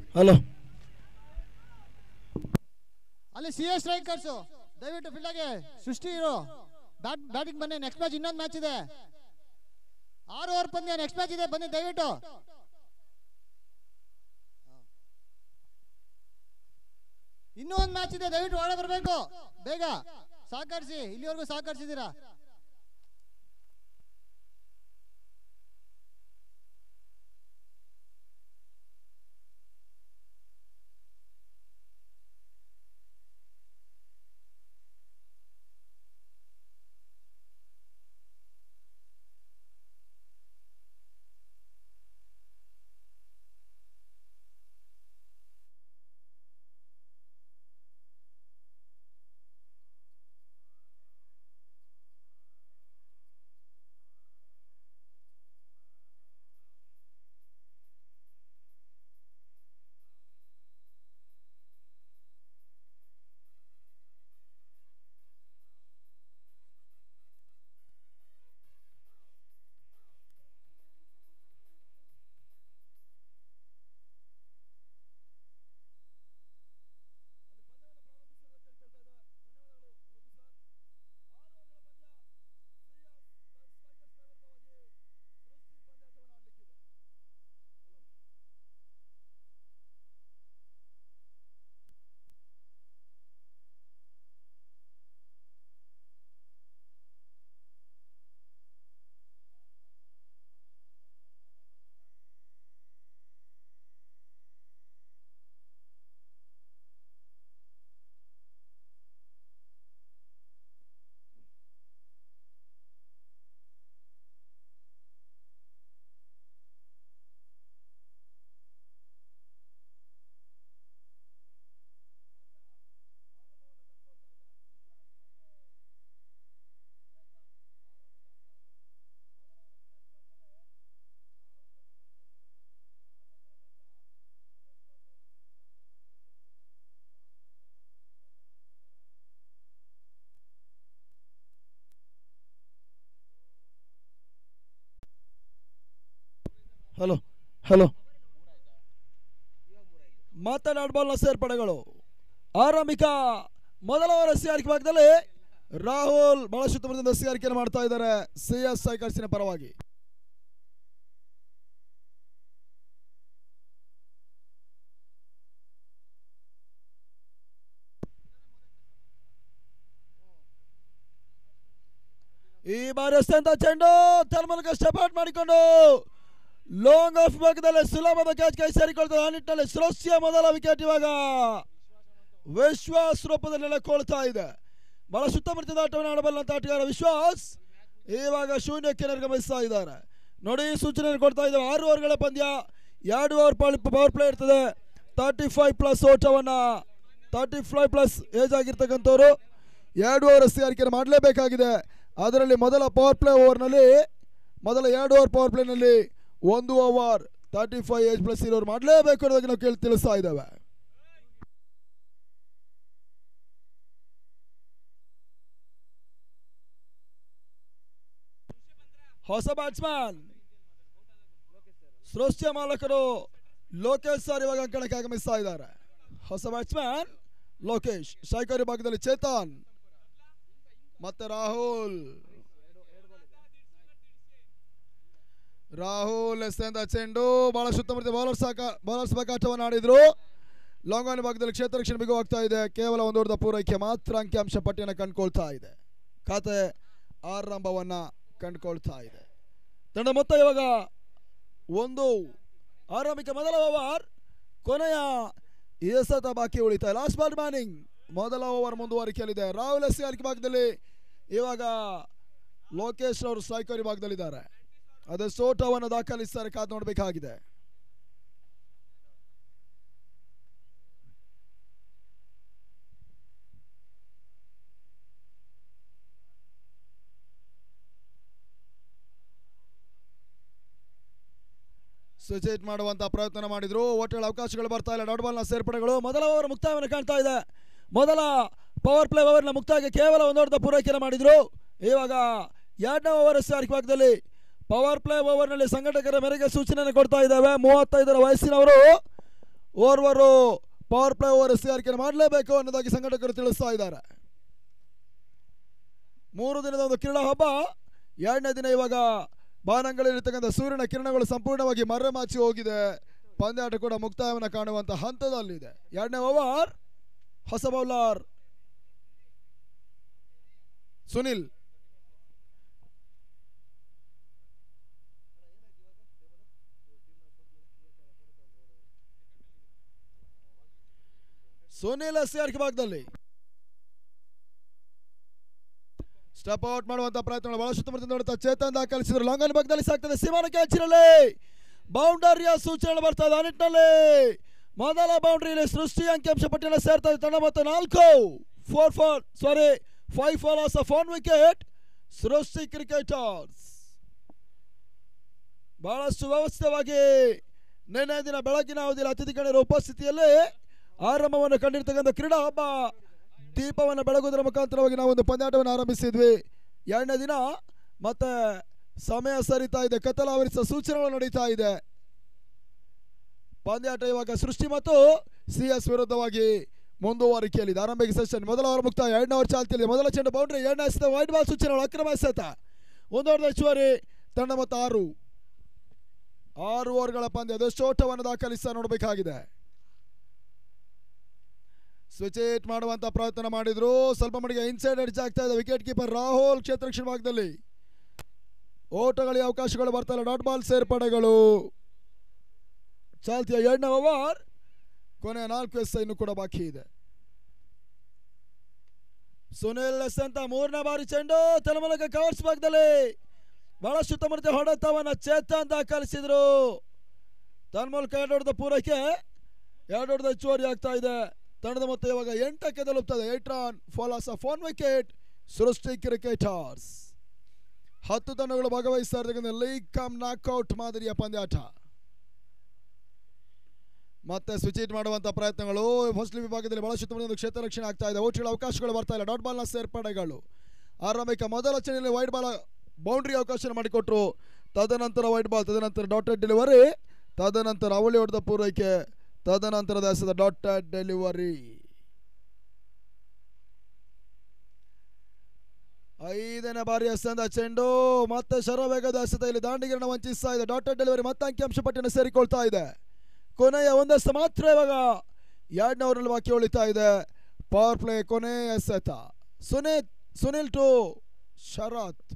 hello ಅಲ್ಲಿ C S strikers ದಯವಿಟ್ಟು field ಆಗಿ ಸೃಷ್ಟಿ ಇರು ಬ್ಯಾಟ್ ಬ್ಯಾಟಿಂಗ್ ಬನ್ನಿ ನೆಕ್ಸ್ಟ್ ಮ್ಯಾಚ್ ಇನ್ನೊಂದು ಮ್ಯಾಚ್ ಇದೆ ಆರು ಓವರ್ ಪಂದ್ಯ ನೆಕ್ಸ್ಟ್ ಮ್ಯಾಚ್ ಇದೆ ಬನ್ನಿ ದಯವಿಟ್ಟು ಇನ್ನೂ ಒಂದು ಮ್ಯಾಚ್ ಇದೆ ದಯವಿಟ್ಟು ಒಳಗೆ ಬರಬೇಕು ಬೇಗ ಸಹಕರಿಸಿ ಇಲ್ಲಿವರೆಗೂ ಸಹಕರಿಸಿದ್ದೀರಾ ಹಲೋ ಹಲೋ ಮಾತನಾಡಬಲ್ಲ ಸೇರ್ಪಡೆಗಳು ಆರಂಭಿಕ ಮೊದಲ ಓವರ್ ಸಿಆರ್ಕೆ ಭಾಗದಲ್ಲಿ ರಾಹುಲ್ ಬಹಳ ಸುತ್ತಮುತ್ತಲಿಂದ ಸಿಆರ್ಕೆಯನ್ನು ಮಾಡ್ತಾ ಇದ್ದಾರೆ ಸಿ ಎಸ್ ಸೈಕರ್ಸಿನ ಪರವಾಗಿ ಈ ಬಾರಿ ಎಷ್ಟಂತ ಚೆಂಡು ತನ್ಮೂಲಕ ಸ್ಟೆಪ್ ಔಟ್ ಮಾಡಿಕೊಂಡು ಲಾಂಗ್ ಆಫ್ ಭಾಗದಲ್ಲಿ ಸುಲಭದ ಕ್ಯಾಚ್ ಕೈ ಸೇರಿಕೊಳ್ತದೆ ಆ ನಿಟ್ಟಿನಲ್ಲಿ ಸೃಷ್ಟಿಯ ಮೊದಲ ವಿಕೆಟ್ ಇವಾಗ ವಿಶ್ವಾಸ್ ರೂಪದಲ್ಲಿ ನೆಲೆಕೊಳ್ತಾ ಇದೆ ಬಹಳ ಸುತ್ತಮುತ್ತದ ಆಟವನ್ನು ಆಡಬಲ್ಲಂತ ಆಟಗಾರ ವಿಶ್ವಾಸ್ ಇವಾಗ ಶೂನ್ಯಕ್ಕೆ ನಿರ್ಗಮಿಸ್ತಾ ಇದ್ದಾರೆ ನೋಡಿ ಸೂಚನೆ ಕೊಡ್ತಾ ಇದ್ದಾರೆ ಆರು ಓವರ್ಗಳ ಪಂದ್ಯ ಎರಡು ಓವರ್ ಪವರ್ ಪ್ಲೇ ಇರ್ತದೆ ತರ್ಟಿ ಫೈವ್ ಪ್ಲಸ್ ಓಟವನ್ನ ತರ್ಟಿ ಫೈವ್ ಪ್ಲಸ್ ಏಜ್ ಆಗಿರ್ತಕ್ಕಂಥವ್ರು ಎರಡು ಓವರ್ ಸಿಆರ್ಕೆಯನ್ನು ಮಾಡಲೇಬೇಕಾಗಿದೆ ಅದರಲ್ಲಿ ಮೊದಲ ಪವರ್ ಪ್ಲೇ ಓವರ್ನಲ್ಲಿ ಮೊದಲ ಎರಡು ಓವರ್ ಪವರ್ ಪ್ಲೇನಲ್ಲಿ ಒಂದು over thirty five age plus ಇರೋರು ಮಾಡಲೇಬೇಕು ಅನ್ನೋದಕ್ಕೆ ನಾವು ಕೇಳಿ ತಿಳಿಸ್ತಾ ಇದ್ದೇವೆ ಹೊಸ ಬ್ಯಾಟ್ಸ್ಮನ್ ಸೃಷ್ಟಿಯ ಮಾಲಕರು ಲೋಕೇಶ್ ಸರ್ ಇವಾಗ ಅಂಕಣಕ್ಕೆ ಆಗಮಿಸ್ತಾ ಇದ್ದಾರೆ ಹೊಸ ಬ್ಯಾಟ್ಸ್ಮನ್ ಲೋಕೇಶ್ ಶೈಕರಿ ಭಾಗದಲ್ಲಿ ಚೇತನ್ ಮತ್ತೆ ರಾಹುಲ್ ರಾಹುಲ್ ಎಸೆದ ಚೆಂಡು ಬಹಳ ಸುತ್ತಮುತ್ತ ಬೌಲರ್ಸ್ ಬೌಲರ್ಸ್ ಬಕಾಟವನ್ನು ಆಡಿದ್ರು ಲಾಂಗ್ ಆನ್ ಭಾಗದಲ್ಲಿ ಕ್ಷೇತ್ರ ರಕ್ಷಣೆ ಬಿಗುವಾಗ್ತಾ ಇದೆ ಕೇವಲ ಒಂದು ಹೊಡೆದ ಪೂರೈಕೆ ಮಾತ್ರ ಅಂಕಿಅಂಶ ಪಟ್ಟಿಯನ್ನು ಕಂಡುಕೊಳ್ತಾ ಇದೆ ಖಾತೆ ಆರಂಭವನ್ನ ಕಂಡುಕೊಳ್ತಾ ಇದೆ ತಂಡ ಮೊತ್ತ ಇವಾಗ ಒಂದು ಆರಂಭಿಕ ಮೊದಲ ಓವರ್ ಕೊನೆಯ ಎಸೆತ ಬಾಕಿ ಉಳಿತಾ ಲಾಸ್ಟ್ ಬಾಲ್ ಬ್ಯಾನಿಂಗ್ ಮೊದಲ ಓವರ್ ಮುಂದುವರಿಕೆಯಲ್ಲಿದೆ ರಾಹುಲ್ ಎಸ್ ಆರ್ಕೆ ಭಾಗದಲ್ಲಿ ಇವಾಗ ಲೋಕೇಶ್ ಅವರು ಸ್ಟ್ರೈಕರ್ ಭಾಗದಲ್ಲಿದ್ದಾರೆ ಅದೇ ಸೋಟವನ್ನು ದಾಖಲಿಸ್ತಾರೆ ಕಾದು ನೋಡಬೇಕಾಗಿದೆ ಸ್ವಿಚೇಟ್ ಮಾಡುವಂತ ಪ್ರಯತ್ನ ಮಾಡಿದ್ರು ಒಟ್ಟಲ್ಲಿ ಅವಕಾಶಗಳು ಬರ್ತಾ ಇಲ್ಲ ಡಾಟ್ ಬಾಲ್ನ ಸೇರ್ಪಡೆಗಳು ಮೊದಲ ಓವರ್ ಮುಕ್ತಾಯವನ್ನು ಕಾಣ್ತಾ ಇದೆ ಮೊದಲ ಪವರ್ ಪ್ಲೇ ಓವರ್ನ ಮುಕ್ತಾಯಕ್ಕೆ ಕೇವಲ ಒಂದು ಹೊಡೆದ ಪೂರೈಕೆಯನ್ನು ಮಾಡಿದ್ರು ಇವಾಗ ಎರಡನೇ ಓವರ್ ಸಾರಿಗೆ ಭಾಗದಲ್ಲಿ ಪವರ್ ಪ್ಲೇ ಓವರ್ನಲ್ಲಿ ಸಂಘಟಕರ ಮೇರೆಗೆ ಸೂಚನೆಯನ್ನು ಕೊಡ್ತಾ ಇದ್ದಾವೆ ಮೂವತ್ತೈದರ ವಯಸ್ಸಿನವರು ಓರ್ವರು ಪವರ್ ಪ್ಲೇ ಓವರ್ ಎಸ್ಆರ್ಕೆ ಮಾಡಲೇಬೇಕು ಅನ್ನೋದಾಗಿ ಸಂಘಟಕರು ತಿಳಿಸ್ತಾ ಇದ್ದಾರೆ ಮೂರು ದಿನದ ಒಂದು ಕಿರಣ ಹಬ್ಬ ಎರಡನೇ ದಿನ ಇವಾಗ ಬಾನಂಗಳಲ್ಲಿರ್ತಕ್ಕಂಥ ಸೂರ್ಯನ ಕಿರಣಗಳು ಸಂಪೂರ್ಣವಾಗಿ ಮರೆಮಾಚಿ ಹೋಗಿದೆ ಪಂದ್ಯಾಟ ಕೂಡ ಮುಕ್ತಾಯವನ್ನು ಕಾಣುವಂತ ಹಂತದಲ್ಲಿದೆ ಎರಡನೇ ಓವರ್ ಹೊಸ ಬೌಲರ್ ಸುನಿಲ್ ಸುನಿಲ್ ಎಸ್ ಆರ್ ಭಾಗದಲ್ಲಿ ಸ್ಟೆಪ್ ಔಟ್ ಮಾಡುವಂತ ಪ್ರಯತ್ನ ಬಹಳ ಸುತ್ತಮುತ್ತ ನೋಡುತ್ತಾ ಚೇತನ್ ದಾಖಲಿಸಿದ್ರು ಲಾಂಗನ್ ಭಾಗದಲ್ಲಿ ಸಾಕ್ತದೆ ಸಿಮಾನ ಕ್ಯಾಚಿನಲ್ಲಿ ಬೌಂಡರಿಯ ಸೂಚನೆ ಬರ್ತಾ ಇದೆ ಆ ನಿಟ್ಟಿನಲ್ಲಿ ಮೊದಲ ಬೌಂಡ್ರಿಯಲ್ಲಿ ಸೃಷ್ಟಿ ಅಂಕಿಅಂಶ ಪಟ್ಟಿಯನ್ನು ಸೇರ್ತಾ ಇದೆ ತಂಡ ಮತ್ತು ನಾಲ್ಕು four four sorry five for loss of one wicket Srishti cricketers ಬಹಳಷ್ಟು ವ್ಯವಸ್ಥಿತವಾಗಿ ನಿನ್ನೆ ದಿನ ಬೆಳಗಿನ ಅವಧಿಯಲ್ಲಿ ಅತಿಥಿ ಗಣ್ಯರ ಉಪಸ್ಥಿತಿಯಲ್ಲಿ ಆರಂಭವನ್ನು ಕಂಡಿರ್ತಕ್ಕಂಥ ಕ್ರೀಡಾ ಹಬ್ಬ ದೀಪವನ್ನು ಬೆಳಗುವುದರ ಮುಖಾಂತರವಾಗಿ ನಾವು ಒಂದು ಪಂದ್ಯಾಟವನ್ನು ಆರಂಭಿಸಿದ್ವಿ ಎರಡನೇ ದಿನ ಮತ್ತೆ ಸಮಯ ಸರಿತಾ ಇದೆ ಕತ್ತಲ ಆವರಿಸುವ ಸೂಚನೆಗಳು ನಡೀತಾ ಇದೆ ಪಂದ್ಯಾಟ ಇವಾಗ ಸೃಷ್ಟಿ ಮತ್ತು ಸಿ ಎಸ್ ವಿರುದ್ಧವಾಗಿ ಮುಂದುವರಿಕೆಯಲ್ಲಿದೆ ಆರಂಭಿಕ ಸೆಷನ್ ಮೊದಲ ಓವರ್ ಮುಕ್ತಾಯ ಎರಡನೇ ಓವರ್ ಚಾಲ್ತಿಯಲ್ಲಿ ಮೊದಲ ಚೆಂಡು ಬೌಂಡ್ರಿ ಎರಡನೇ ಎಸೆತ ವೈಟ್ ಬಾಲ್ ಸೂಚನೆಗಳು ಅಕ್ರಮ ಎಸೆತ ಒಂದು ಓವರ್ ಹೆಚ್ಚುವರಿ ತಂಡ ಮತ್ತು ಆರು ಆರು ಓವರ್ಗಳ ಪಂದ್ಯ ಅದೆಷ್ಟು ಓಟವನ್ನು ದಾಖಲಿಸ ನೋಡಬೇಕಾಗಿದೆ ಸ್ವಿಚ್ ಏಟ್ ಮಾಡುವಂತ ಪ್ರಯತ್ನ ಮಾಡಿದ್ರು ಸ್ವಲ್ಪ ಮಟ್ಟಿಗೆ ಇನ್ಸೈಡ್ ಎಡ್ಜ್ ಆಗ್ತಾ ಇದೆ ವಿಕೆಟ್ ಕೀಪರ್ ರಾಹುಲ್ ಕ್ಷೇತ್ರ ರಕ್ಷಣಾ ಭಾಗದಲ್ಲಿ ಓಟಗಳಿಗೆ ಅವಕಾಶಗಳು ಬರ್ತಾ ಇಲ್ಲ ಡಾಟ್ ಬಾಲ್ ಸೇರ್ಪಡೆಗಳು ಚಾಲ್ತಿಯ ಎರಡನೇ ಓವರ್ ಕೊನೆಯ ನಾಲ್ಕು ಎಸ್ ಇನ್ನು ಕೂಡ ಬಾಕಿ ಇದೆ ಸುನಿಲ್ ಎಸ್ ಅಂತ ಮೂರನೇ ಬಾರಿ ಚೆಂಡು ತಲೆಮೂಲಕ ಕವರ್ಸ್ ಭಾಗದಲ್ಲಿ ಬಹಳ ಸುತ್ತಮುತ್ತ ಹೊಡೆತವನ್ನ ಚೇತನ್ ದಾಖಲಿಸಿದ್ರು ತನ್ಮೂಲಕ ಎರಡು ಹೊಡೆದ ಪೂರೈಕೆ ಎರಡು ಹೊಡೆದ ಹೆಚ್ಚುವರಿ ಆಗ್ತಾ ಇದೆ ತಂಡದ ಮೊತ್ತ ಇವಾಗ ಎಂಟಕ್ಕೆ ತಲುಪ್ತದೆ eight run for loss of one wicket Srishti cricketers ಹತ್ತು ತಂಡಗಳು ಭಾಗವಹಿಸ್ತಾ ಇರ್ತಕ್ಕಂಥ ಲೀಗ್ ಕಮ್ ನಾಕ್ಔಟ್ ಮಾದರಿಯ ಪಂದ್ಯಾಟ ಮತ್ತೆ ಸ್ವಿಚ್ ಇಟ್ ಮಾಡುವಂತ ಪ್ರಯತ್ನಗಳು ಫಸ್ಟ್ ವಿಭಾಗದಲ್ಲಿ ಬಹಳ ಸುತ್ತಮುತ್ತ ಒಂದು ಕ್ಷೇತ್ರ ರಕ್ಷಣೆ ಆಗ್ತಾ ಇದೆ ಔಟ್ಗಳ ಅವಕಾಶಗಳು ಬರ್ತಾ ಇಲ್ಲ ಡಾಟ್ ಬಾಲ್ನ ಸೇರ್ಪಡೆಗಳು ಆರಂಭಿಕ ಮೊದಲ ಚೆನ್ನಲ್ಲಿ ವೈಟ್ ಬಾಲ್ ಬೌಂಡ್ರಿ ಅವಕಾಶ ಮಾಡಿಕೊಟ್ರು ತದನಂತರ ವೈಟ್ ಬಾಲ್ ತದನಂತರ ಡಾಟೆಡ್ ಡೆಲಿವರಿ ತದನಂತರ ಅವಳಿ ಹೊಡೆದ ಪೂರೈಕೆ ತದನಂತರದ ಎಸೆದ ಡಾಟೆಡ್ ಡೆಲಿವರಿ ಐದನೇ ಬಾರಿ ಎಸೆದ ಚೆಂಡು ಮತ್ತೆ ಶರವೇಗದ ಎಸೆತ ಇಲ್ಲಿ ದಾಂಡಿಗಿರಣ ವಂಚಿಸ್ತಾ ಇದೆ ಡಾಟೆಡ್ ಡೆಲಿವರಿ ಮತ್ತೆ ಅಂಕಿಅಂಶ ಪಟ್ಟಿಯನ್ನು ಸೇರಿಕೊಳ್ತಾ ಇದೆ ಕೊನೆಯ ಒಂದಷ್ಟು ಮಾತ್ರ ಇವಾಗ ಎರಡನೇ ಓವರಲ್ಲಿ ಬಾಕಿ ಉಳಿತಾ ಇದೆ ಪವರ್ ಪ್ಲೇ ಕೊನೆ ಎಸೆತ Suneeth Sunil to Sharath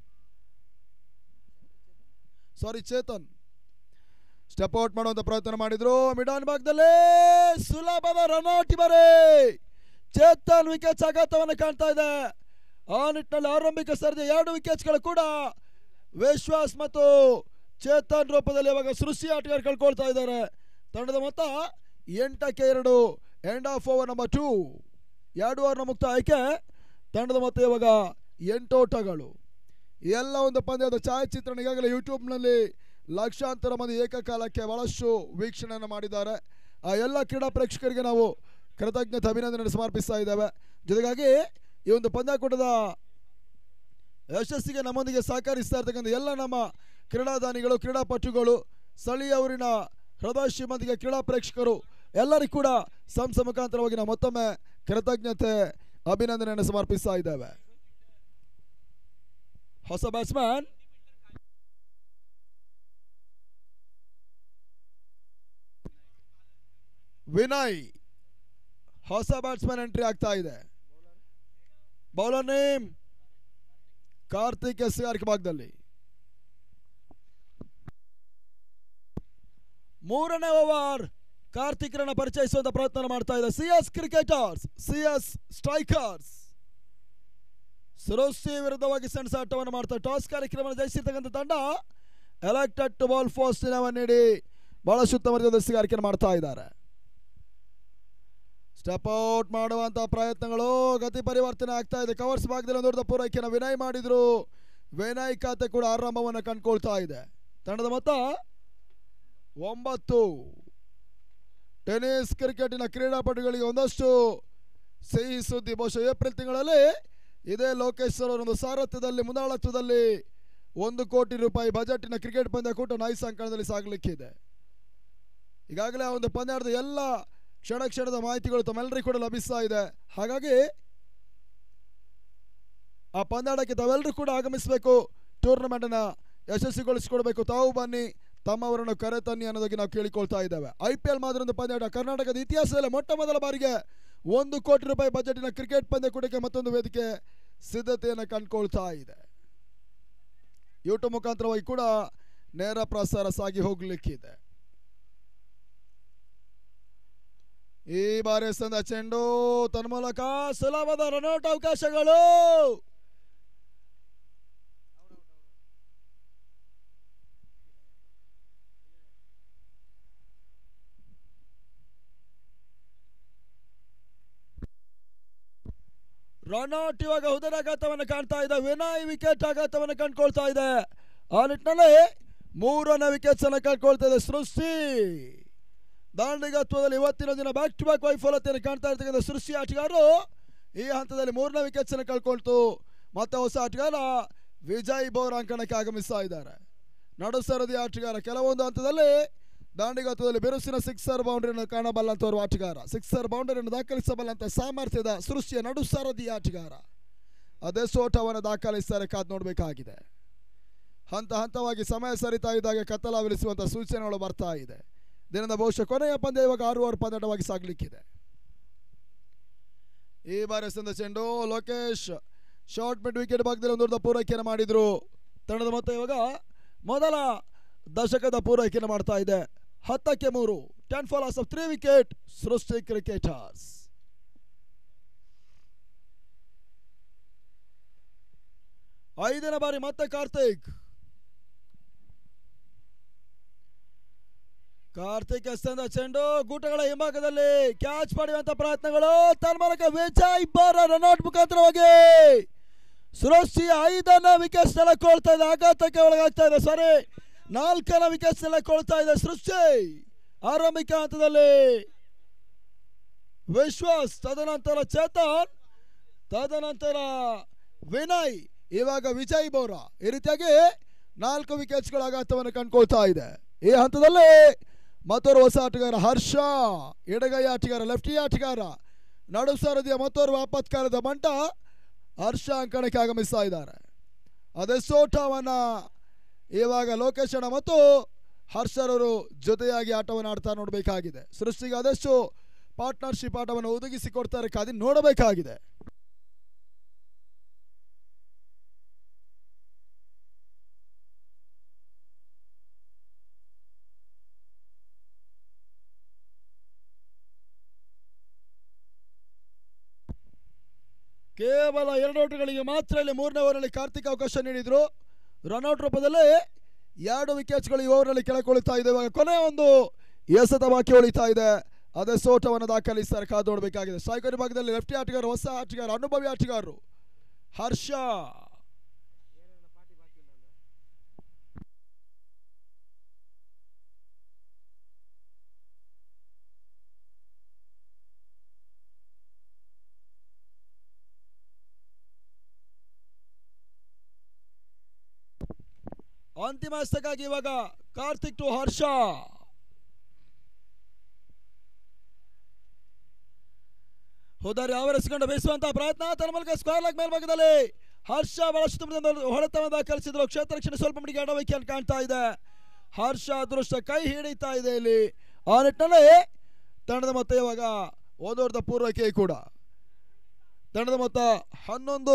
sorry Chetan step out ಮಾಡುವಂತ ಪ್ರಯತ್ನ ಮಾಡಿದ್ರು ಮಿಡಾನ್ ಭಾಗದಲ್ಲಿ ಸುಲಭದ ರನೌಟ್ ಬರೇ ಚೇತನ್ ವಿಕೆಟ್ಸ್ ಆಘಾತವನ್ನು ಕಾಣ್ತಾ ಇದೆ ಆ ನಿಟ್ಟಿನಲ್ಲಿ ಆರಂಭಿಕ ಸರದಿ ಎರಡು ವಿಕೆಟ್ಸ್ಗಳು ಕೂಡ ವಿಶ್ವಾಸ್ ಮತ್ತು ಚೇತನ್ ರೂಪದಲ್ಲಿ ಇವಾಗ ಸೃಷ್ಟಿ ಆಟಗಾರ ಕಳ್ಕೊಳ್ತಾ ಇದ್ದಾರೆ ತಂಡದ ಮೊತ್ತ ಎಂಟಕ್ಕೆ ಎರಡು end of over number two ಎರಡು ಓವರ್ನ ಮುಕ್ತ ಆಯ್ಕೆ ತಂಡದ ಮೊತ್ತ ಇವಾಗ ಎಂಟು ಓಟಗಳು ಎಲ್ಲ ಒಂದು ಪಂದ್ಯದ ಛಾಯಾಚಿತ್ರಣ ಈಗಾಗಲೇ ಯೂಟ್ಯೂಬ್ನಲ್ಲಿ ಲಕ್ಷಾಂತರ ಮಂದಿ ಏಕಕಾಲಕ್ಕೆ ಬಹಳಷ್ಟು ವೀಕ್ಷಣೆಯನ್ನು ಮಾಡಿದ್ದಾರೆ ಆ ಎಲ್ಲ ಕ್ರೀಡಾ ಪ್ರೇಕ್ಷಕರಿಗೆ ನಾವು ಕೃತಜ್ಞತೆ ಅಭಿನಂದನೆ ಸಮರ್ಪಿಸ್ತಾ ಇದ್ದೇವೆ ಜೊತೆಗಾಗಿ ಈ ಒಂದು ಪಂದ್ಯಾಕೂಟದ ಯಶಸ್ಸಿಗೆ ನಮ್ಮೊಂದಿಗೆ ಸಹಕರಿಸ್ತಾ ಇರ್ತಕ್ಕಂಥ ಎಲ್ಲ ನಮ್ಮ ಕ್ರೀಡಾದಾನಿಗಳು ಕ್ರೀಡಾಪಟುಗಳು ಸ್ಥಳೀಯ ಊರಿನ ಹೃದಯ ಶ್ರೀಮಂತಿಗೆ ಕ್ರೀಡಾ ಪ್ರೇಕ್ಷಕರು ಎಲ್ಲರಿಗೂ ಕೂಡ ಸಂಸ ಮುಖಾಂತರವಾಗಿ ನಾವು ಮತ್ತೊಮ್ಮೆ ಕೃತಜ್ಞತೆ ಅಭಿನಂದನೆಯನ್ನು ಸಮರ್ಪಿಸ್ತಾ ಇದ್ದೇವೆ ಹೊಸ ಬ್ಯಾಟ್ಸ್ಮನ್ ವಿನಯ್ ಹೊಸ ಬ್ಯಾಟ್ಸ್ಮನ್ ಎಂಟ್ರಿ ಆಗ್ತಾ ಇದೆ ಬೌಲರ್ ನೇಮ್ ಕಾರ್ತಿಕ್ ಎಸ್ ಆರ್ ಭಾಗದಲ್ಲಿ ಮೂರನೇ ಓವರ್ ಕಾರ್ತಿಕ್ ರನ್ನ ಪರಿಚಯಿಸುವಂತ ಪ್ರಯತ್ನ ಮಾಡ್ತಾ ಇದೆ C S cricketers C S strikers ಸರೋಸಿ ವಿರುದ್ಧವಾಗಿ ಸೆಣಸಾಟವನ್ನು ಮಾಡ್ತಾರೆ ಟಾಸ್ ಕಾರ್ಯಕ್ರಮ ಜಯಿಸಿರ್ತಕ್ಕಂಥ ತಂಡ ಎಲೆಕ್ಟೆಡ್ ಟು ಬಾಲ್ ಫೋಸ್ಟ್ ನೀಡಿ ಬಹಳ ಸುತ್ತಮುತ್ತ ಸಿಗಾರಿಕೆಯನ್ನು ಮಾಡ್ತಾ ಇದ್ದಾರೆ ಸ್ಟೆಪ್ ಔಟ್ ಮಾಡುವಂತ ಪ್ರಯತ್ನಗಳು ಗತಿ ಪರಿವರ್ತನೆ ಆಗ್ತಾ ಇದೆ ಕವರ್ಸ್ ಭಾಗದಲ್ಲಿ ಒಂದು ದೊಡ್ಡ ಪೂರೈಕೆಯನ್ನು ವಿನಯ್ ಮಾಡಿದ್ರು ವಿನಯ್ ಖಾತೆ ಕೂಡ ಆರಂಭವನ್ನು ಕಂಡುಕೊಳ್ತಾ ಇದೆ ತಂಡದ ಮೊತ್ತ ಒಂಬತ್ತು ಟೆನ್ನಿಸ್ ಕ್ರಿಕೆಟಿನ ಕ್ರೀಡಾಪಟುಗಳಿಗೆ ಒಂದಷ್ಟು ಸಿಹಿ ಸುದ್ದಿ ಬಹುಶಃ ಏಪ್ರಿಲ್ ತಿಂಗಳಲ್ಲಿ ಇದೇ ಲೋಕೇಶ್ವರ ಒಂದು ಸಾರಥ್ಯದಲ್ಲಿ ಮುಂದಾಳತ್ವದಲ್ಲಿ ಒಂದು ಕೋಟಿ ರೂಪಾಯಿ ಬಜೆಟ್ನ ಕ್ರಿಕೆಟ್ ಪಂದ್ಯಕೂಟ ನೈಸ್ ಅಂಕಣದಲ್ಲಿ ಸಾಗಲಿಕ್ಕಿದೆ ಈಗಾಗಲೇ ಆ ಒಂದು ಪಂದ್ಯಾಟದ ಎಲ್ಲ ಕ್ಷಣ ಕ್ಷಣದ ಮಾಹಿತಿಗಳು ತಮ್ಮೆಲ್ಲರಿಗೂ ಕೂಡ ಲಭಿಸ್ತಾ ಇದೆ ಹಾಗಾಗಿ ಆ ಪಂದ್ಯಾಟಕ್ಕೆ ತಾವೆಲ್ಲರೂ ಕೂಡ ಆಗಮಿಸಬೇಕು ಟೂರ್ನಮೆಂಟ್ ಅನ್ನ ಯಶಸ್ವಿಗೊಳಿಸಿಕೊಡ್ಬೇಕು ತಾವು ಬನ್ನಿ ತಮ್ಮವರನ್ನು ಕರೆತನ್ನಿ ಅನ್ನೋದಕ್ಕೆ ನಾವು ಕೇಳಿಕೊಳ್ತಾ ಇದ್ದೇವೆ ಐ ಪಿ ಎಲ್ ಮಾದರಿ ಒಂದು ಪಂದ್ಯಾಟ ಕರ್ನಾಟಕದ ಇತಿಹಾಸದಲ್ಲಿ ಮೊಟ್ಟ ಮೊದಲ ಬಾರಿಗೆ ಒಂದು ಕೋಟಿ ರೂಪಾಯಿ ಬಜೆಟಿನ ಕ್ರಿಕೆಟ್ ಪಂದ್ಯಕೂಟಕ್ಕೆ ಮತ್ತೊಂದು ವೇದಿಕೆ ಸಿದ್ಧತೆಯನ್ನು ಕಂಡುಕೊಳ್ತಾ ಇದೆ ಯೂಟ್ಯೂಬ್ ಮುಖಾಂತರವಾಗಿ ಕೂಡ ನೇರ ಪ್ರಸಾರ ಸಾಗಿ ಹೋಗ್ಲಿಕ್ಕಿದೆ ಈ ಬಾರಿ ಎಸೆದ ಚೆಂಡು ತನ್ಮೂಲಕ ಸುಲಭದ ರನ್ಔಟ್ ಅವಕಾಶಗಳು ರನ್ಔಟ್ ಇವಾಗ ಹುದರಾಘಾತವನ್ನು ಕಾಣ್ತಾ ಇದೆ ವಿನಯ್ ವಿಕೆಟ್ ಆಘಾತವನ್ನು ಕಂಡುಕೊಳ್ತಾ ಇದೆ ಆ ನಿಟ್ಟಿನಲ್ಲಿ ಮೂರನೇ ವಿಕೆಟ್ಸ್ ಅನ್ನು ಕಂಡುಕೊಳ್ತಾ ಇದೆ ಸೃಷ್ಟಿ ದಾಂಡಿಗತ್ವದಲ್ಲಿ ಇವತ್ತಿನ ದಿನ ಬ್ಯಾಕ್ ಟು ಬ್ಯಾಕ್ ವೈಫಲ್ಯತೆಯನ್ನು ಕಾಣ್ತಾ ಇರ್ತಕ್ಕಂಥ ಸೃಷ್ಟಿ ಆಟಗಾರರು ಈ ಹಂತದಲ್ಲಿ ಮೂರನೇ ವಿಕೆಟ್ಸ್ ಅನ್ನು ಕಳ್ಕೊಳ್ತು ಮತ್ತೆ ಹೊಸ ಆಟಗಾರ ವಿಜಯ್ ಬೋರ್ ಅಂಕಣಕ್ಕೆ ಆಗಮಿಸ್ತಾ ಇದ್ದಾರೆ ನಡು ಸರದಿ ಆಟಗಾರ ಕೆಲವೊಂದು ಹಂತದಲ್ಲಿ ದಾಂಡಿಗತ್ವದಲ್ಲಿ ಬಿರುಸಿನ ಸಿಕ್ಸರ್ ಬೌಂಡ್ರಿಯನ್ನು ಕಾಣಬಲ್ಲಂತವರು ಆಟಗಾರ ಸಿಕ್ಸರ್ ಬೌಂಡ್ರಿಯನ್ನು ದಾಖಲಿಸಬಲ್ಲಂತ ಸಾಮರ್ಥ್ಯದ ಸೃಷ್ಟಿಯ ನಡು ಸರದಿ ಆಟಗಾರ ಅದೇ ಸೋಟವನ್ನು ದಾಖಲಿಸ್ತಾರೆ ಕಾದ್ ನೋಡಬೇಕಾಗಿದೆ ಹಂತ ಹಂತವಾಗಿ ಸಮಯ ಸರಿತಾ ಇದ್ದಾಗ ಕತ್ತಲಾವಿರಿಸುವಂತ ಸೂಚನೆಗಳು ಬರ್ತಾ ಇದೆ ದಿನದ ಬಹುಶಃ ಕೊನೆಯ ಪಂದ್ಯ ಇವಾಗ ಆರು ಓವರ್ ಪಂದ್ಯವಾಗಿ ಸಾಗಲಿಕ್ಕಿದೆ ಈ ಬಾರಿ ಎಸೆದ ಚೆಂಡು ಲೋಕೇಶ್ ಶಾರ್ಟ್ ಮಿಡ್ ವಿಕೆಟ್ ಭಾಗದಲ್ಲಿ ಒಂದು ದೊಡ್ಡ ಪೂರೈಕೆಯನ್ನು ಮಾಡಿದ್ರು ತಂಡದ ಮೊತ್ತ ಇವಾಗ ಮೊದಲ ದಶಕದ ಪೂರೈಕೆಯನ್ನು ಮಾಡ್ತಾ ಇದೆ ಹತ್ತಕ್ಕೆ ಮೂರು ten fall of three wicket Srishti cricketers ಐದನೇ ಬಾರಿ ಮತ್ತೆ ಕಾರ್ತಿಕ್ ಕಾರ್ತಿಕ್ ಎಸ್ತಂದ ಚೆಂಡು ಗೂಟಗಳ ಹಿಂಭಾಗದಲ್ಲಿ ಕ್ಯಾಚ್ ಪಡೆಯುವಂತ ಪ್ರಯತ್ನಗಳು ತನ್ಮೂಲಕ ವಿಜಯ್ ಬಾರ ರನ್ಔಟ್ ಮುಖಾಂತರವಾಗಿ ಸೃಷ್ಟಿ ಐದನ್ನ ವಿಕೆಟ್ ಸೆಳೆಕೊಳ್ತಾ ಇದೆ ಆಘಾತಕ್ಕೆ ಒಳಗಾಗ್ತಾ ಇದೆ ಸಾರಿ ನಾಲ್ಕನ ವಿಕೆಟ್ ಸೆಳೆಕೊಳ್ತಾ ಇದೆ ಸೃಷ್ಟಿ ಆರಂಭಿಕ ಹಂತದಲ್ಲಿ ವಿಶ್ವಾಸ್ ತದನಂತರ ಚೇತನ್ ತದನಂತರ ವಿನಯ್ ಇವಾಗ ವಿಜಯ್ ಬೋರ ಈ ರೀತಿಯಾಗಿ ನಾಲ್ಕು ವಿಕೆಟ್ಸ್ಗಳ ಆಘಾತವನ್ನು ಕಂಡುಕೊಳ್ತಾ ಇದೆ ಈ ಹಂತದಲ್ಲಿ ಮತ್ತೋರು ಹೊಸ ಆಟಗಾರ ಹರ್ಷ ಎಡಗೈ ಆಟಗಾರ ಲೆಫ್ಟಿ ಆಟಗಾರ ನಡು ಸರದಿಯ ಮತ್ತೋರ್ವ ಆಪತ್ಕಾಲದ ಬಂಟ ಹರ್ಷ ಅಂಕಣಕ್ಕೆ ಆಗಮಿಸ್ತಾ ಇದ್ದಾರೆ ಅದೇ ಸೋಟವನ್ನ ಇವಾಗ ಲೋಕೇಶ್ ಅಣ್ಣ ಮತ್ತು ಹರ್ಷರವರು ಜೊತೆಯಾಗಿ ಆಟವನ್ನು ಆಡ್ತಾ ನೋಡಬೇಕಾಗಿದೆ ಸೃಷ್ಟಿಗೆ ಆದಷ್ಟು ಪಾರ್ಟ್ನರ್ಶಿಪ್ ಆಟವನ್ನು ಒದಗಿಸಿ ಕೊಡ್ತಾರೆ ಕಾದಿ ನೋಡಬೇಕಾಗಿದೆ ಕೇವಲ ಎರಡು ಔಟ್ಗಳಿಗೆ ಮಾತ್ರ ಇಲ್ಲಿ ಮೂರನೇ ಓವರಲ್ಲಿ ಕಾರ್ತಿಕ್ ಅವಕಾಶ ನೀಡಿದ್ರು ರನ್ಔಟ್ ರೂಪದಲ್ಲಿ ಎರಡು ವಿಕೆಟ್ಸ್ಗಳು ಈ ಓವರ್ನಲ್ಲಿ ಕೆಳಕೊಳಿತಾ ಇದೆ ಇವಾಗ ಕೊನೆ ಒಂದು ಎಸೆತ ಬಾಕಿ ಉಳಿತಾ ಇದೆ ಅದೇ ಸೋಟವನ್ನು ದಾಖಲಿಸ್ತಾರೆ ಕಾದು ನೋಡಬೇಕಾಗಿದೆ ಸ್ಟ್ರೈಕರ್ ಭಾಗದಲ್ಲಿ ಲೆಫ್ಟಿ ಆಟಗಾರ ಹೊಸ ಆಟಗಾರ ಅನುಭವಿ ಆಟಗಾರರು ಹರ್ಷ ಅಂತಿಮ ಹಸ್ತಕ್ಕಾಗಿ ಇವಾಗ ಕಾರ್ತಿಕ್ ಟು ಹರ್ಷ ಹೋದಾರಿ ಆವರಿಸಿಕೊಂಡು ಬೇಯಿಸುವಂತ ಪ್ರಯತ್ನ ತನ್ನ ಮೂಲಕ ಸ್ಕ್ವೇರ್ ಲೆಗ್ ಮೇಲ್ಭಾಗದಲ್ಲಿ ಹರ್ಷ ಬಹಳಷ್ಟು ಹೊಡೆತವನ್ನು ದಾಖಲಿಸಿದ್ರು ಕ್ಷೇತ್ರ ರಕ್ಷಣೆ ಸ್ವಲ್ಪ ಮಟ್ಟಿಗೆ ಎಡವೈಕೆಯನ್ನು ಕಾಣ್ತಾ ಇದೆ ಹರ್ಷ ಅದೃಷ್ಟ ಕೈ ಹಿಡಿತಾ ಇದೆ ಇಲ್ಲಿ ಆ ನಿಟ್ಟಿನಲ್ಲಿ ತಂಡದ ಮೊತ್ತ ಇವಾಗ ಓದೋರ್ದ ಪೂರ್ವಕ್ಕೆ ಕೂಡ ತಂಡದ ಮೊತ್ತ ಹನ್ನೊಂದು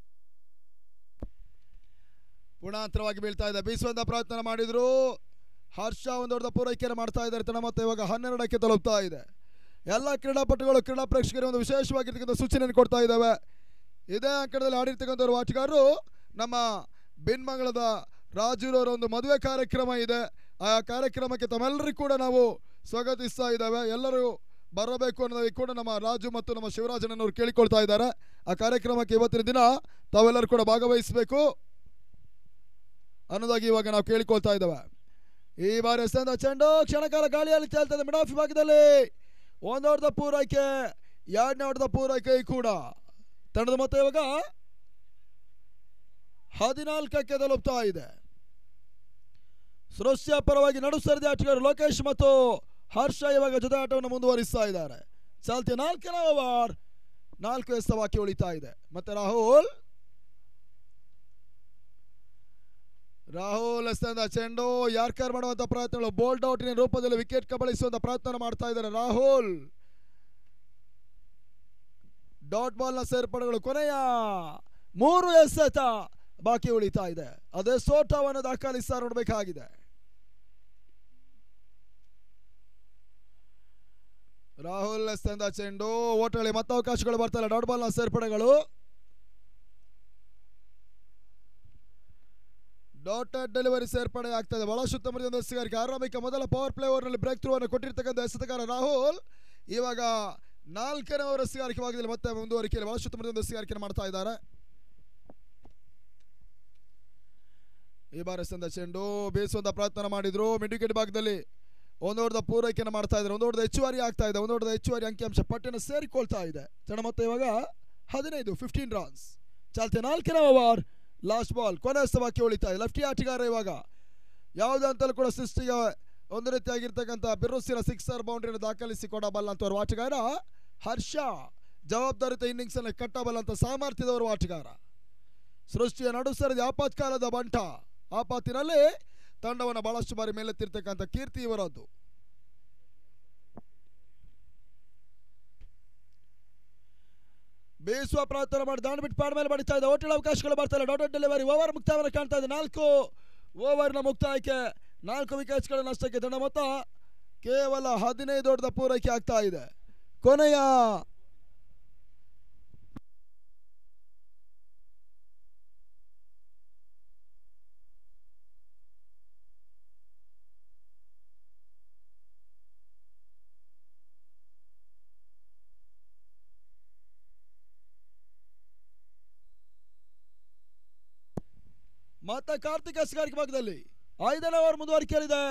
ಪುಣಾಂತರವಾಗಿ ಬೀಳ್ತಾ ಇದೆ ಬೀಸುವಂತ ಪ್ರಯತ್ನ ಮಾಡಿದ್ರು ಹರ್ಷ ಒಂದು ದೊಡ್ಡ ಪೂರೈಕೆಯನ್ನು ಮಾಡ್ತಾ ಇದ್ದಾರೆ ತನ್ನ ಮತ್ತೆ ಇವಾಗ ಹನ್ನೆರಡಕ್ಕೆ ತಲುಪ್ತಾ ಇದೆ ಎಲ್ಲ ಕ್ರೀಡಾಪಟುಗಳು ಕ್ರೀಡಾ ಪ್ರೇಕ್ಷಕರಿಗೆ ಒಂದು ವಿಶೇಷವಾಗಿರ್ತಕ್ಕಂಥ ಸೂಚನೆಯನ್ನು ಕೊಡ್ತಾ ಇದ್ದಾವೆ ಇದೇ ಅಂಕಣದಲ್ಲಿ ಆಡಿರ್ತಕ್ಕಂಥವ್ರು ಆಟಗಾರರು ನಮ್ಮ ಬಿನ್ಮಂಗಳದ ರಾಜುರವರ ಒಂದು ಮದುವೆ ಕಾರ್ಯಕ್ರಮ ಇದೆ ಆ ಕಾರ್ಯಕ್ರಮಕ್ಕೆ ತಮ್ಮೆಲ್ಲರಿಗೂ ಕೂಡ ನಾವು ಸ್ವಾಗತಿಸ್ತಾ ಇದ್ದಾವೆ ಎಲ್ಲರೂ ಬರಬೇಕು ಅನ್ನೋದಕ್ಕೆ ಕೂಡ ನಮ್ಮ ರಾಜು ಮತ್ತು ನಮ್ಮ ಶಿವರಾಜನವರು ಕೇಳಿಕೊಳ್ತಾ ಇದ್ದಾರೆ ಆ ಕಾರ್ಯಕ್ರಮಕ್ಕೆ ಇವತ್ತಿನ ದಿನ ತಾವೆಲ್ಲರೂ ಕೂಡ ಭಾಗವಹಿಸಬೇಕು ಅನ್ನೋದಾಗಿ ಇವಾಗ ನಾವು ಕೇಳಿಕೊಳ್ತಾ ಇದ್ದೇವೆ ಈ ಬಾರಿ ಎಸೆದ ಚೆಂಡು ಕ್ಷಣಕಾಲ ಗಾಳಿಯಲ್ಲಿ ತೇಲ್ತದೆ ಮಿಡ್ ಆಫ್ ವಿಭಾಗದಲ್ಲಿ ಒಂದು ಹೊಡೆದ ಪೂರೈಕೆ ಎರಡನೇ ಹೊಡೆದ ಪೂರೈಕೆ ಕೂಡ ತಂಡದ ಮೊತ್ತ ಇವಾಗ ಹದಿನಾಲ್ಕಕ್ಕೆ ತಲುಪ್ತಾ ಇದೆ ಸೃಷ್ಟಿಯ ಪರವಾಗಿ ನಡು ಸರದಿ ಆಟಗಾರರು ಲೋಕೇಶ್ ಮತ್ತು ಹರ್ಷ ಇವಾಗ ಜೊತೆ ಆಟವನ್ನು ಮುಂದುವರಿಸ್ತಾ ಇದ್ದಾರೆ ಚಾಲ್ತಿ ನಾಲ್ಕನೇ ಓವರ್ ನಾಲ್ಕು ಎಸ್ತ ಬಾಕಿ ಉಳಿತಾ ಇದೆ ಮತ್ತೆ ರಾಹುಲ್ ರಾಹುಲ್ ಎಸ್ತೆಂದ ಚೆಂಡು ಯಾರ್ಕರ್ ಮಾಡುವಂತ ಪ್ರಯತ್ನಗಳು ಬೋಲ್ಡ್ ಔಟಿನ ರೂಪದಲ್ಲಿ ವಿಕೆಟ್ ಕಬಳಿಸುವಂತ ಪ್ರಯತ್ನ ಮಾಡ್ತಾ ಇದ್ದಾರೆ ರಾಹುಲ್ ಡಾಟ್ ಬಾಲ್ ನ ಸೇರ್ಪಡೆಗಳು ಕೊನೆಯ ಮೂರು ಎಸೆತ ಬಾಕಿ ಉಳಿತಾ ಇದೆ ಅದೇ ಸೋಟವನ್ನು ದಾಖಲಿಸ್ತಾ ನೋಡಬೇಕಾಗಿದೆ ರಾಹುಲ್ ಎಸ್ತೆಂದ ಚೆಂಡು ಓಟಳಿ ಮತ್ತೆ ಅವಕಾಶಗಳು ಬರ್ತಾರೆ ಡಾಟ್ ಬಾಲ್ ನ ಸೇರ್ಪಡೆಗಳು ಡಾಟೆಡ್ ಡೆಲಿವರಿ ಸೇರ್ಪಡೆ ಆಗ್ತದೆ ಬಹಳ ಸುತ್ತಮುತ್ತ ಎಸೆಗಾರಿಕೆ ಆರಂಭಿಕ ಮೊದಲ ಪವರ್ ಪ್ಲೇ ಓವರ್ನಲ್ಲಿ ಬ್ರೇಕ್ ಥ್ರೂ ಅನ್ನು ಕೊಟ್ಟಿರ್ತಕ್ಕಂಥ ಎಸೆತಗಾರ ರಾಹುಲ್ ಇವಾಗ ನಾಲ್ಕನೇ ಓವರ್ ಎಸೆಗಾರಿಕೆ ಭಾಗದಲ್ಲಿ ಮತ್ತೆ ಮುಂದುವರಿಕೆಯಲ್ಲಿ ಬಹಳ ಸುತ್ತಮುತ್ತ ಎಸೆಗಾರಿಕೆ ಮಾಡ್ತಾ ಇದ್ದಾರೆ ಈ ಬಾರಿ ಎಸೆದ ಚೆಂಡು ಬೇಯಿಸುವಂತ ಪ್ರಯತ್ನ ಮಾಡಿದ್ರು ಮಿಡ್ ವಿಕೆಟ್ ಭಾಗದಲ್ಲಿ ಒಂದು ಓವರ್ದ ಪೂರೈಕೆಯನ್ನು ಮಾಡ್ತಾ ಇದ್ದಾರೆ ಒಂದು ಓವರ್ದ ಹೆಚ್ಚುವರಿ ಆಗ್ತಾ ಇದೆ ಒಂದು ಓವರ್ದ ಹೆಚ್ಚುವರಿ ಅಂಕಿಅಂಶ ಪಟ್ಟಿನ ಸೇರಿಕೊಳ್ತಾ ಇದೆ ತಂಡ ಮತ್ತೆ ಇವಾಗ ಹದಿನೈದು ಫಿಫ್ಟೀನ್ ರನ್ಸ್ ಚಾಲ್ತಿ ನಾಲ್ಕನೇ ಓವರ್ ಲಾಸ್ಟ್ ಬಾಲ್ ಕೊನೆ ಬಾಕಿ ಉಳಿತಾ ಇದೆ ಲೆಫ್ಟಿ ಆಟಗಾರ ಇವಾಗ ಯಾವುದಂತಲೂ ಕೂಡ ಸೃಷ್ಟಿಗೆ ಒಂದು ರೀತಿಯಾಗಿರ್ತಕ್ಕಂಥ ಬಿರುಸಿನ ಸಿಕ್ಸರ್ ಬೌಂಡ್ರಿಯನ್ನು ದಾಖಲಿಸಿಕೊಂಡ ಬಲ್ಲಂತವರು ಆಟಗಾರ ಹರ್ಷ ಜವಾಬ್ದಾರಿತ ಇನ್ನಿಂಗ್ಸ್ ಅನ್ನು ಕಟ್ಟಬಲ್ಲಂತ ಸಾಮರ್ಥ್ಯದವರು ಆಟಗಾರ ಸೃಷ್ಟಿಯ ನಡು ಸರಿದ ಆಪತ್ಕಾಲದ ಬಂಟ ಆಪತ್ತಿನಲ್ಲಿ ತಂಡವನ್ನು ಬಹಳಷ್ಟು ಬಾರಿ ಮೇಲೆತ್ತಿರ್ತಕ್ಕಂಥ ಕೀರ್ತಿ ಇವರದ್ದು ಬೇಯಿಸುವ ಪ್ರಯತ್ನ ಮಾಡಿ ದಾಂಡ್ ಬಿಟ್ಟು ಪಾಡ ಮೇಲೆ ಬಡಿತಾ ಇದೆ ಹೋಟೆಲ್ ಅವಕಾಶಗಳು ಬರ್ತಾರೆ ಡಾಟೆಡ್ ಡೆಲಿವರಿ ಓವರ್ ಮುಕ್ತಾಯವನ್ನು ಕಾಣ್ತಾ ಇದೆ ನಾಲ್ಕು ಓವರ್ನ ಮುಕ್ತಾಯಕ್ಕೆ ನಾಲ್ಕು ವಿಕೆಟ್ಸ್ಗಳ ನಷ್ಟಕ್ಕೆ ತಂಡ ಮೊತ್ತ ಕೇವಲ ಹದಿನೈದು ದೊಡ್ಡದ ಪೂರೈಕೆ ಆಗ್ತಾ ಇದೆ ಕೊನೆಯ ಮತ್ತೆ ಕಾರ್ತಿಕ್ ಎಸ್ಗಾರಿಕೆ ಭಾಗದಲ್ಲಿ ಐದನೇ ಓವರ್ ಮುಂದುವರಿಕೆಯಲ್ಲಿದೆ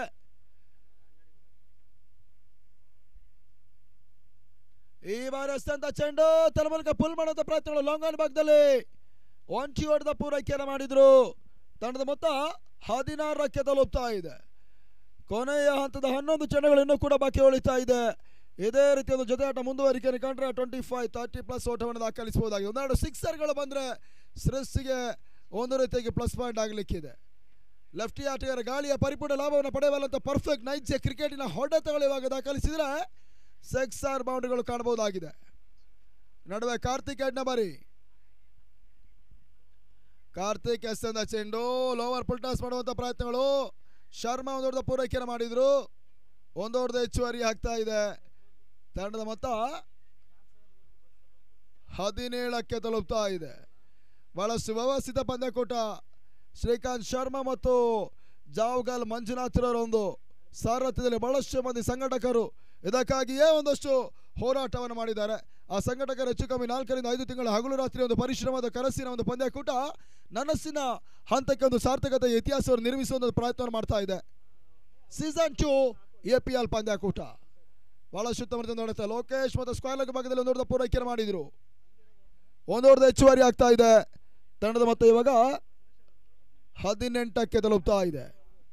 ಈ ಬಾರಿ ಅಷ್ಟಂತ ಚೆಂಡು ತನ್ನ ಮೂಲಕ ಪುಲ್ ಮಾಡುವಂತ ಪ್ರಯತ್ನಗಳು ಲಾಂಗ್ ಆನ್ ಭಾಗದಲ್ಲಿ ಒಂಟಿ ಹೊಡೆದ ಪೂರೈಕೆಯನ್ನು ಮಾಡಿದ್ರು ತಂಡದ ಮೊತ್ತ ಹದಿನಾರಕ್ಕೆ ತಲುಪ್ತಾ ಇದೆ ಕೊನೆಯ ಹಂತದ ಹನ್ನೊಂದು ಚೆಂಡುಗಳು ಇನ್ನೂ ಕೂಡ ಬಾಕಿ ಉಳಿತಾ ಇದೆ ಇದೇ ರೀತಿ ಒಂದು ಜೊತೆ ಆಟ ಮುಂದುವರಿಕೆಯನ್ನು ಕಂಡ್ರೆ ಟ್ವೆಂಟಿ ಫೈವ್ ತರ್ಟಿ ಪ್ಲಸ್ ಓಟವನ್ನು ದಾಖಲಿಸಬಹುದಾಗಿದೆ ಒಂದೆರಡು ಸಿಕ್ಸರ್ಗಳು ಬಂದರೆ ಸೃಷ್ಟಿಗೆ ಒಂದು ರೀತಿಯಾಗಿ ಪ್ಲಸ್ ಪಾಯಿಂಟ್ ಆಗಲಿಕ್ಕಿದೆ ಲೆಫ್ಟಿ ಆಟಗಾರ ಗಾಳಿಯ ಪರಿಪೂರ್ಣ ಲಾಭವನ್ನು ಪಡೆಯಬಲ್ಲಂತ ಪರ್ಫೆಕ್ಟ್ ನೈಜ ಕ್ರಿಕೆಟಿನ ಹೊಡೆತಗಳು ಇವಾಗ ದಾಖಲಿಸಿದ್ರೆ ಸೆಕ್ಸಾರ್ ಬೌಂಡ್ರಿಗಳು ಕಾಣಬಹುದಾಗಿದೆ ನಡುವೆ ಕಾರ್ತಿಕ್ ಎಡ್ನ ಬಾರಿ ಕಾರ್ತಿಕ್ ಎಸ್ ಎಂದ ಚೆಂಡು ಲೋವರ್ ಫುಲ್ ಟಾಸ್ ಮಾಡುವಂತ ಪ್ರಯತ್ನಗಳು ಶರ್ಮಾ ಒಂದು ದೊಡ್ಡ ಪೂರೈಕೆಯನ್ನು ಮಾಡಿದ್ರು ಒಂದು ದೊಡ್ಡ ಹೆಚ್ಚುವರಿ ಆಗ್ತಾ ಇದೆ ತಂಡದ ಮೊತ್ತ ಹದಿನೇಳಕ್ಕೆ ತಲುಪ್ತಾ ಇದೆ ಬಹಳಷ್ಟು ವ್ಯವಸ್ಥಿತ ಪಂದ್ಯಕೂಟ ಶ್ರೀಕಾಂತ್ ಶರ್ಮಾ ಮತ್ತು ಜಾವ್ಗಲ್ ಮಂಜುನಾಥ್ರವರ ಒಂದು ಸಾರಥ್ಯದಲ್ಲಿ ಬಹಳಷ್ಟು ಮಂದಿ ಸಂಘಟಕರು ಇದಕ್ಕಾಗಿಯೇ ಒಂದಷ್ಟು ಹೋರಾಟವನ್ನು ಮಾಡಿದ್ದಾರೆ ಆ ಸಂಘಟಕರು ಹೆಚ್ಚು ಕಮ್ಮಿ ನಾಲ್ಕರಿಂದ ಐದು ತಿಂಗಳ ಹಗಲು ರಾತ್ರಿ ಒಂದು ಪರಿಶ್ರಮದ ಕನಸಿನ ಒಂದು ಪಂದ್ಯಕೂಟ ನನಸಿನ ಹಂತಕ್ಕೆ ಒಂದು ಸಾರ್ಥಕತೆ ಇತಿಹಾಸವನ್ನು ನಿರ್ಮಿಸುವ ಒಂದು ಪ್ರಯತ್ನವನ್ನು ಮಾಡ್ತಾ ಇದೆ season two A P L ಪಂದ್ಯಕೂಟ ಬಹಳ ಸುತ್ತಮುತ್ತ ನೋಡುತ್ತೆ ಲೋಕೇಶ್ ಮತ್ತು ಸ್ಕ್ವಾಲರ್ ಭಾಗದಲ್ಲಿ ಒಂದು ಪೂರೈಕೆ ಮಾಡಿದ್ರು ಒಂದು ಹೊಡೆದ ಹೆಚ್ಚುವರಿ ಆಗ್ತಾ ಇದೆ ತಂಡದ ಮೊತ್ತ ಇವಾಗ ಹದಿನೆಂಟಕ್ಕೆ ತಲುಪ್ತಾ ಇದೆ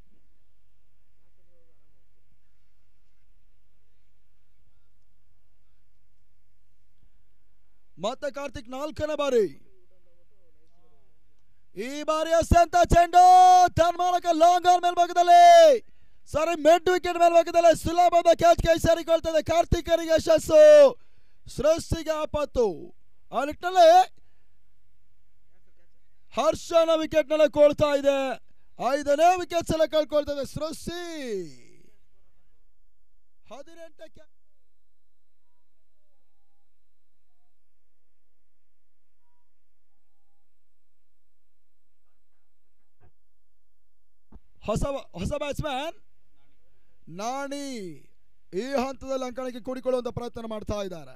ಮತ್ತೆ ಕಾರ್ತಿಕ್ ನಾಲ್ಕನೇ ಬಾರಿ ಈ ಬಾರಿ ಅಂತ ಚೆಂಡು ತನ್ನ ಮೂಲಕ ಲಾಂಗ್ ಆನ್ ಮೇಲ್ಭಾಗದಲ್ಲಿ ಸಾರಿ ಮಿಡ್ ವಿಕೆಟ್ ಮೇಲ್ಭಾಗದಲ್ಲಿ ಸುಲಭದ ಕ್ಯಾಚ್ ಕೈ ಸೇರಿಕೊಳ್ತದೆ ಕಾರ್ತಿಕರಿಗೆ ಯಶಸ್ಸು ಸೃಷ್ಟಿಗೆ ಆಪತ್ತು ಆ ನಿಟ್ಟಿನಲ್ಲಿ ಹರ್ಷನ ವಿಕೆಟ್ ನಲ್ಲಿ ಕೊಳ್ತಾ ಇದೆ ಐದನೇ ವಿಕೆಟ್ ಸಲ ಕಳ್ಕೊಳ್ತದೆ ಸೃಷ್ಟಿ ಹದಿನೆಂಟಕ್ಕೆ ಹೊಸ ಹೊಸ ಬ್ಯಾಟ್ಸ್ಮನ್ ನಾಣಿ ಈ ಹಂತದಲ್ಲಿ ಅಂಕಣಕ್ಕೆ ಕೂಡಿಕೊಳ್ಳುವಂತ ಪ್ರಯತ್ನ ಮಾಡ್ತಾ ಇದ್ದಾರೆ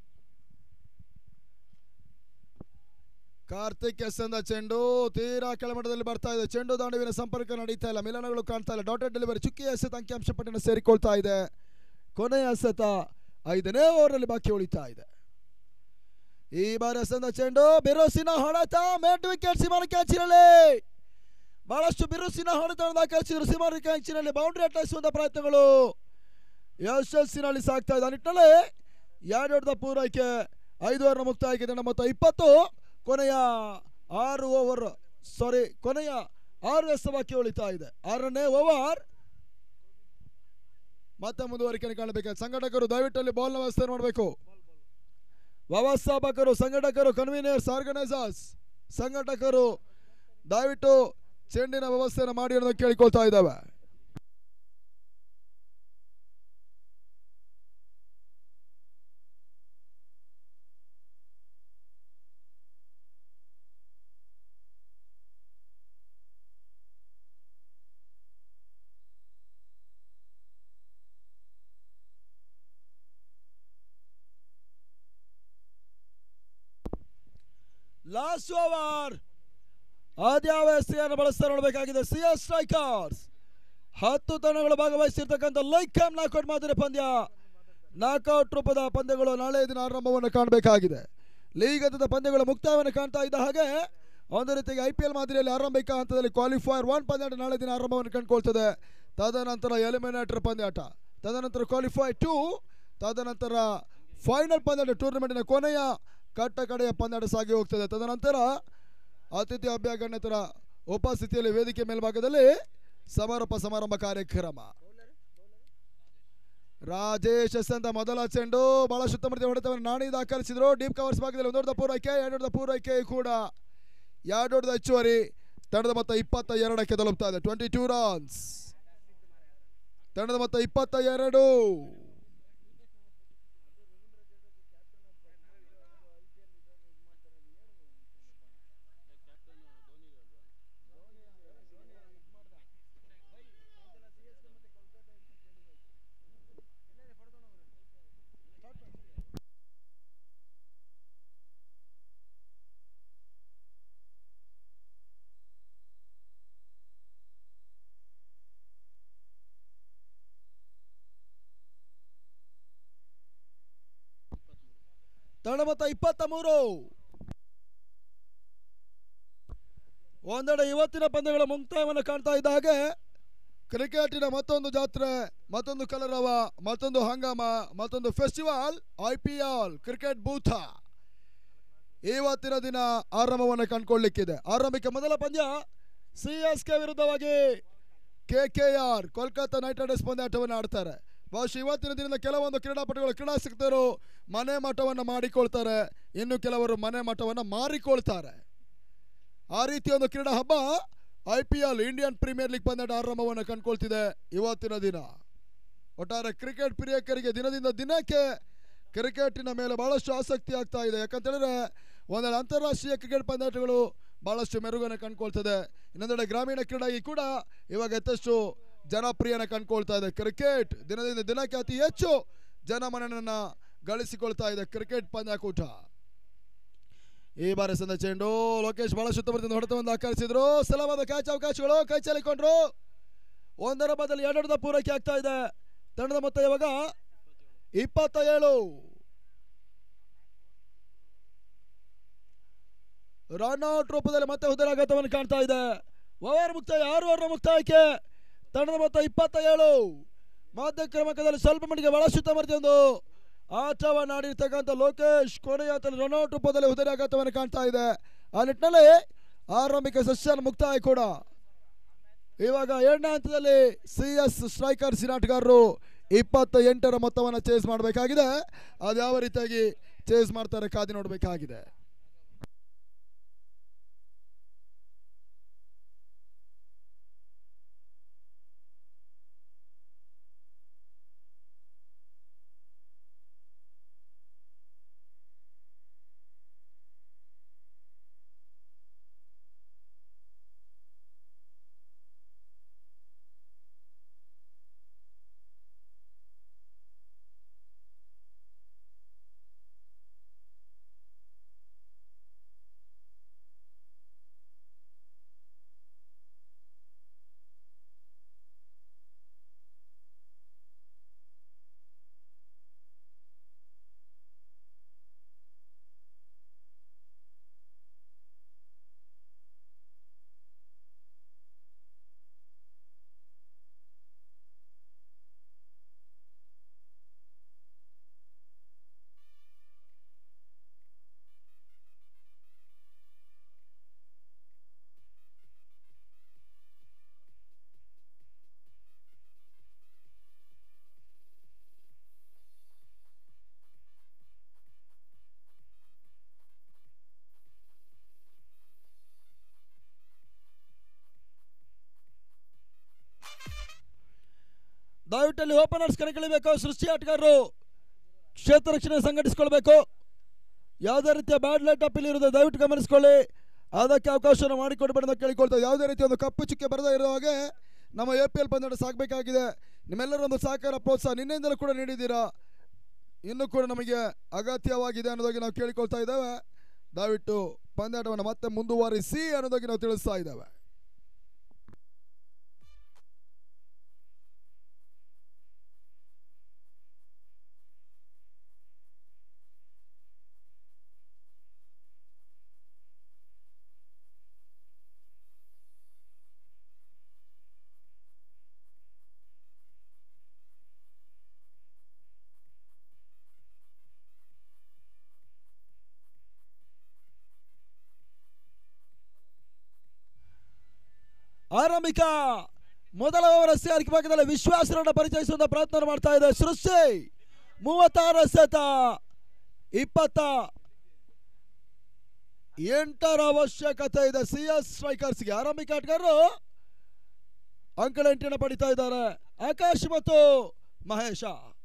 ಕಾರ್ತಿಕ್ ಎಸ್ ಎಂದ ಚೆಂಡು ತೀರಾ ಕೆಳಮಟ್ಟದಲ್ಲಿ ಬರ್ತಾ ಇದೆ ಚೆಂಡು ದಾಂಡುವಿನ ಸಂಪರ್ಕ ನಡೀತಾ ಇಲ್ಲ ಮಿಲನಗಳು ಕಾಣ್ತಾ ಇಲ್ಲ ಡಾಟೆಡ್ ಡೆಲಿವರಿ ಚುಕ್ಕಿ ಎಸೆತ ಅಂಕಿಅಂಶ ಪಟ್ಟಿನ ಸೇರಿಕೊಳ್ತಾ ಇದೆ ಕೊನೆಯ ಎಸೆತ ಐದನೇ ಓವರಲ್ಲಿ ಬಾಕಿ ಉಳಿತಾ ಇದೆ ಈ ಬಾರಿ ಎಸೆದ ಚೆಂಡು ಬಿರುಸಿನ ಹೊಡೆತ ಮೆಡ್ ವಿಕೆಟ್ ಸಿಮಾನ ಕ್ಯಾಚಿನಲ್ಲಿ ಬಹಳಷ್ಟು ಬಿರುಸಿನ ಹೊಡೆತ ದಾಖಲಿಸಿದ್ರು ಸಿಮಾನ ಕ್ಯಾಚಿನಲ್ಲಿ ಬೌಂಡ್ರಿ ಅಟ್ಟಾಯಿಸುವಂತ ಪ್ರಯತ್ನಗಳು ಯಶಸ್ಸಿನಲ್ಲಿ ಸಾಗ್ತಾ ಇದೆ ಆ ನಿಟ್ಟಿನಲ್ಲಿ ಎರಡೆರಡು ಪೂರೈಕೆ ಐದು ಓವರ್ನ ಮುಕ್ತಾಯಕ್ಕೆ ತಂಡ ಮೊತ್ತ ಇಪ್ಪತ್ತು ಕೊನೆಯ ಆರು ಓವರ್ ಸಾರಿ ಕೊನೆಯ ಆರು ಎಸ್ ಬಾಕಿ ಉಳಿತಾ ಇದೆ ಆರನೇ ಓವರ್ ಮತ್ತೆ ಮುಂದುವರಿಕೆ ಕಾಣಬೇಕಾದ ಸಂಘಟಕರು ದಯವಿಟ್ಟು ಅಲ್ಲಿ ಬಾಲ್ನ ವ್ಯವಸ್ಥೆ ಮಾಡಬೇಕು ವ್ಯವಸ್ಥಾಪಕರು ಸಂಘಟಕರು ಕನ್ವೀನರ್ಸ್ ಆರ್ಗನೈಸರ್ಸ್ ಸಂಘಟಕರು ದಯವಿಟ್ಟು ಚೆಂಡಿನ ವ್ಯವಸ್ಥೆಯನ್ನು ಮಾಡಿ ಅನ್ನೋದನ್ನ ಕೇಳಿಕೊಳ್ತಾ ಇದ್ದಾವೆ ಲಾಸ್ಟ್ ಓವರ್ ಆದ್ಯಾವ ಎಸ್ಟಿಯನ್ನು ಬಳಸ್ತಾ ನೋಡಬೇಕಾಗಿದೆ ಸಿ ಎಸ್ ಸ್ಟ್ರೈಕರ್ಸ್ ಹತ್ತು ತಂಡಗಳು ಭಾಗವಹಿಸಿರ್ತಕ್ಕಂಥ ಲೈಕ್ ಕ್ಯಾಮ್ ನಾಕೌಟ್ ಮಾದರಿ ಪಂದ್ಯ ನಾಕೌಟ್ ರೂಪದ ಪಂದ್ಯಗಳು ನಾಳೆ ದಿನ ಆರಂಭವನ್ನು ಕಾಣಬೇಕಾಗಿದೆ ಲೀಗ್ ಹಂತದ ಪಂದ್ಯಗಳು ಮುಕ್ತಾಯವನ್ನು ಕಾಣ್ತಾ ಇದ್ದ ಹಾಗೆ ಒಂದು ರೀತಿಯಾಗಿ ಐ ಪಿ ಎಲ್ ಮಾದರಿಯಲ್ಲಿ ಆರಂಭಿಕ ಹಂತದಲ್ಲಿ ಕ್ವಾಲಿಫೈರ್ ಒನ್ ಪಂದ್ಯಾಟ ನಾಳೆ ದಿನ ಆರಂಭವನ್ನು ಕಂಡುಕೊಳ್ತದೆ ತದನಂತರ ಎಲಿಮಿನೇಟರ್ ಪಂದ್ಯಾಟ ತದನಂತರ ಕ್ವಾಲಿಫೈ ಟು ತದನಂತರ ಫೈನಲ್ ಪಂದ್ಯಾಟ ಟೂರ್ನಮೆಂಟಿನ ಕೊನೆಯ ಕಟ್ಟ ಕಡೆಯ ಪಂದ್ಯಾಟ ಸಾಗಿ ಹೋಗ್ತದೆ ತದನಂತರ ಅತಿಥಿ ಅಭ್ಯಗಣ್ಯತರ ಉಪಸ್ಥಿತಿಯಲ್ಲಿ ವೇದಿಕೆ ಮೇಲ್ಭಾಗದಲ್ಲಿ ಸಮಾರೋಪ ಸಮಾರಂಭ ಕಾರ್ಯಕ್ರಮ ರಾಜೇಶ್ ಎಸ್ ಅಂತ ಮೊದಲ ಚೆಂಡು ಬಹಳ ಸುತ್ತಮುತ್ತ ಹೊಡೆತವನ್ನು ನಾಣಿ ದಾಖಲಿಸಿದ್ರು ಡೀಪ್ ಕವರ್ಸ್ ಭಾಗದಲ್ಲಿ ಒಂದು ದೊಡ್ಡ ಪೂರೈಕೆ ಎರಡು ದೊಡ್ಡ ಪೂರೈಕೆ ಕೂಡ ಎರಡು ದೊಡ್ಡ ಹೆಚ್ಚುವರಿ ತಂಡದ ಮೊತ್ತ ಇಪ್ಪತ್ತ ಎರಡಕ್ಕೆ ತಲುಪ್ತಾ ಇದೆ ಟ್ವೆಂಟಿ ಟೂ ರನ್ಸ್ ತಂಡದ ಮೊತ್ತ ಇಪ್ಪತ್ತ ಎರಡು ತಂಡ ಮೊತ್ತ ಇಪ್ಪತ್ತ ಮೂರು ಒಂದೆಡೆ ಇವತ್ತಿನ ಪಂದ್ಯಗಳ ಮುಕ್ತಾಯವನ್ನು ಕಾಣ್ತಾ ಇದ್ದ ಹಾಗೆ ಕ್ರಿಕೆಟಿನ ಮತ್ತೊಂದು ಜಾತ್ರೆ ಮತ್ತೊಂದು ಕಲರವ ಮತ್ತೊಂದು ಹಂಗಾಮ ಮತ್ತೊಂದು festival I P L cricket ಬೂಥ ಇವತ್ತಿನ ದಿನ ಆರಂಭವನ್ನು ಕಂಡುಕೊಳ್ಳಿಕ್ಕಿದೆ ಆರಂಭಿಕ ಮೊದಲ ಪಂದ್ಯ ಸಿ ಎಸ್ ಕೆ ವಿರುದ್ಧವಾಗಿ K K R Kolkata Knight Riders ಪಂದ್ಯಾಟವನ್ನು ಆಡ್ತಾರೆ ಬಹುಶಃ ಇವತ್ತಿನ ದಿನದ ಕೆಲವೊಂದು ಕ್ರೀಡಾಪಟುಗಳು ಕ್ರೀಡಾಸಕ್ತರು ಮನೆ ಮಠವನ್ನು ಮಾಡಿಕೊಳ್ತಾರೆ ಇನ್ನು ಕೆಲವರು ಮನೆ ಮಠವನ್ನು ಮಾರಿಕೊಳ್ತಾರೆ ಆ ರೀತಿ ಒಂದು ಕ್ರೀಡಾ ಹಬ್ಬ I P L Indian Premier League ಪಂದ್ಯಾಟ ಆರಂಭವನ್ನು ಕಂಡುಕೊಳ್ತಿದೆ ಇವತ್ತಿನ ದಿನ ಒಟ್ಟಾರೆ ಕ್ರಿಕೆಟ್ ಪ್ರಿಯಕರಿಗೆ ದಿನದಿಂದ ದಿನಕ್ಕೆ ಕ್ರಿಕೆಟಿನ ಮೇಲೆ ಬಹಳಷ್ಟು ಆಸಕ್ತಿ ಆಗ್ತಾ ಇದೆ ಯಾಕಂತೇಳಿದ್ರೆ ಒಂದೆರಡು ಅಂತಾರಾಷ್ಟ್ರೀಯ ಕ್ರಿಕೆಟ್ ಪಂದ್ಯಾಟಗಳು ಬಹಳಷ್ಟು ಮೆರುಗನ್ನು ಕಂಡುಕೊಳ್ತದೆ ಇನ್ನೊಂದೆಡೆ ಗ್ರಾಮೀಣ ಕ್ರೀಡೆಗೆ ಕೂಡ ಇವಾಗ ಯಥೆಷ್ಟು ಜನಪ್ರಿಯನ ಕಂಡುಕೊಳ್ತಾ ಇದೆ ಕ್ರಿಕೆಟ್ ದಿನದಿಂದ ದಿನಕ್ಕೆ ಅತಿ ಹೆಚ್ಚು ಜನಮನನನ್ನ ಗಳಿಸಿಕೊಳ್ತಾ ಇದೆ ಕ್ರಿಕೆಟ್ ಪಂದ್ಯಾಕೂಟ ಈ ಬಾರಿ ಸಂದ ಚೆಂಡು ಲೋಕೇಶ್ ಬಹಳ ಸುತ್ತಮುತ್ತಲಿಂದ ಹೊಡೆತವನ್ನು ದಾಖಲಿಸಿದ್ರು ಸಲವಾದ ಕ್ಯಾಚ್ ಅವಕಾಶಗಳು ಕೈ ಚೆಲ್ಲಿಕೊಂಡ್ರು ಒಂದರ ಬದಲು ಎರಡರದ ಪೂರೈಕೆ ಆಗ್ತಾ ಇದೆ ತಂಡದ ಮೊತ್ತ ಇವಾಗ ಇಪ್ಪತ್ತ ಏಳು ರನ್ಔಟ್ ರೂಪದಲ್ಲಿ ಮತ್ತೆ ಹುದರಾಘಾತವನ್ನು ಕಾಣ್ತಾ ಇದೆ ಓವರ್ ಮುಕ್ತಾಯ ಆರು ಓವರ್ನ ಮುಕ್ತಾಯಕ್ಕೆ ತಂಡದ ಮೊತ್ತ ಇಪ್ಪತ್ತ ಏಳು ಮಧ್ಯ ಕ್ರಮಕದಲ್ಲಿ ಸ್ವಲ್ಪ ಮಟ್ಟಿಗೆ ಬಹಳ ಸುತ್ತಮುತ್ತ ಒಂದು ಆಟವನ್ನು ಆಡಿರ್ತಕ್ಕಂಥ ಲೋಕೇಶ್ ಕೊನೆಯ ರನ್ಔಟ್ ರೂಪದಲ್ಲಿ ಹುದರಾಘಾತವನ್ನು ಕಾಣ್ತಾ ಇದೆ ಆ ನಿಟ್ಟಿನಲ್ಲಿ ಆರಂಭಿಕ ಸೆಷನ್ ಮುಕ್ತಾಯ ಕೂಡ ಇವಾಗ ಎರಡನೇ ಹಂತದಲ್ಲಿ ಸಿ ಎಸ್ ಸ್ಟ್ರೈಕರ್ ಸಿನಾಟ್ಗಾರರು ಇಪ್ಪತ್ತ ಎಂಟರ ಮೊತ್ತವನ್ನು ಚೇಸ್ ಮಾಡಬೇಕಾಗಿದೆ ಅದು ಯಾವ ರೀತಿಯಾಗಿ ಚೇಸ್ ಮಾಡ್ತಾರೆ ಕಾದಿ ನೋಡಬೇಕಾಗಿದೆ ದಯವಿಟ್ಟಲ್ಲಿ ಓಪನರ್ಸ್ ಕಣಕ್ಕಿಳಿಬೇಕು ಸೃಷ್ಟಿ ಆಟಗಾರರು ಕ್ಷೇತ್ರ ರಕ್ಷಣೆ ಸಂಘಟಿಸಿಕೊಳ್ಬೇಕು ಯಾವುದೇ ರೀತಿಯ ಬ್ಯಾಡ್ ಲೈಟ್ ಅಪ್ ಇಲ್ಲಿ ಇರೋದು ದಯವಿಟ್ಟು ಗಮನಿಸಿಕೊಳ್ಳಿ ಅದಕ್ಕೆ ಅವಕಾಶವನ್ನು ಮಾಡಿಕೊಡ್ಬೇಡ ಅಂತ ಕೇಳಿಕೊಳ್ತಾರೆ ಯಾವುದೇ ರೀತಿಯ ಒಂದು ಕಪ್ಪು ಚುಕ್ಕೆ ಬರದೇ ಇರೋ ಹಾಗೆ ನಮ್ಮ ಎ ಪಿ ಎಲ್ ಪಂದ್ಯ ಸಾಗಬೇಕಾಗಿದೆ ನಿಮ್ಮೆಲ್ಲರ ಒಂದು ಸಹಕಾರ ಪ್ರೋತ್ಸಾಹ ನಿನ್ನೆಯಿಂದಲೂ ಕೂಡ ನೀಡಿದ್ದೀರಾ ಇನ್ನೂ ಕೂಡ ನಮಗೆ ಅಗತ್ಯವಾಗಿದೆ ಅನ್ನೋದಾಗಿ ನಾವು ಕೇಳಿಕೊಳ್ತಾ ಇದ್ದೇವೆ ದಯವಿಟ್ಟು ಪಂದ್ಯಾಟವನ್ನು ಮತ್ತೆ ಮುಂದುವರಿಸಿ ಅನ್ನೋದಾಗಿ ನಾವು ತಿಳಿಸ್ತಾ ಇದ್ದೇವೆ ಆರಂಭಿಕ ಮೊದಲ ಓವರ್ ಸಿಆರ್ಕೆ ಭಾಗದಲ್ಲಿ ವಿಶ್ವಾಸರನ್ನ ಪರಿಚಯಿಸುವಂತ ಪ್ರಯತ್ನ ಮಾಡ್ತಾ ಇದೆ ಸೃಷ್ಟಿ ಮೂವತ್ತಾರು ಸತ ಇಪ್ಪತ್ತ ಎಂಟರ ಅವಶ್ಯಕತೆ ಇದೆ ಸಿ ಎಸ್ ಸ್ಟ್ರೈಕರ್ಸ್ಗೆ ಆರಂಭಿಕ ಆಟಗಾರರು ಅಂಕಣ ಎಂಟನ್ನು ಪಡಿತಾ ಇದ್ದಾರೆ ಆಕಾಶ್ ಮತ್ತು ಮಹೇಶ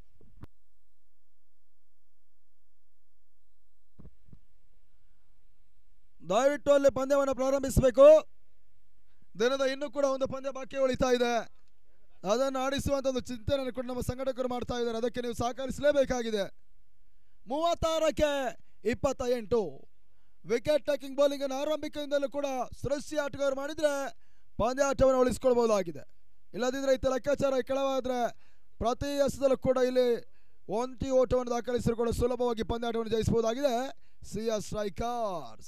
ದಯವಿಟ್ಟು ಅಲ್ಲಿ ಪಂದ್ಯವನ್ನು ಪ್ರಾರಂಭಿಸಬೇಕು ದಿನದ ಇನ್ನೂ ಕೂಡ ಒಂದು ಪಂದ್ಯ ಬಾಕಿ ಉಳಿತಾ ಇದೆ ಅದನ್ನು ಆಡಿಸುವಂತ ಒಂದು ಚಿಂತನೆ ಕೂಡ ನಮ್ಮ ಸಂಘಟಕರು ಮಾಡ್ತಾ ಇದ್ದಾರೆ ಅದಕ್ಕೆ ನೀವು ಸಹಕರಿಸಲೇಬೇಕಾಗಿದೆ ಮೂವತ್ತಾರಕ್ಕೆ ಇಪ್ಪತ್ತ ಎಂಟು ವಿಕೆಟ್ ಟೇಕಿಂಗ್ ಬೌಲಿಂಗ್ ಅನ್ನು ಆರಂಭಿಕದಿಂದಲೂ ಕೂಡ ಸೃಷ್ಟಿ ಆಟಗಾರರು ಮಾಡಿದ್ರೆ ಪಂದ್ಯಾಟವನ್ನು ಉಳಿಸ್ಕೊಳ್ಬಹುದಾಗಿದೆ ಇಲ್ಲದಿದ್ರೆ ಇತ್ತ ಲೆಕ್ಕಾಚಾರ ಕೆಳವಾದ್ರೆ ಪ್ರತಿ ಎಸೆದಲ್ಲೂ ಕೂಡ ಇಲ್ಲಿ ಒಂಟಿ ಓಟವನ್ನು ದಾಖಲಿಸಿದ್ರು ಕೂಡ ಸುಲಭವಾಗಿ ಪಂದ್ಯಾಟವನ್ನು ಜಯಿಸಬಹುದಾಗಿದೆ ಸಿ ಎಸ್ ಸ್ಟ್ರೈಕರ್ಸ್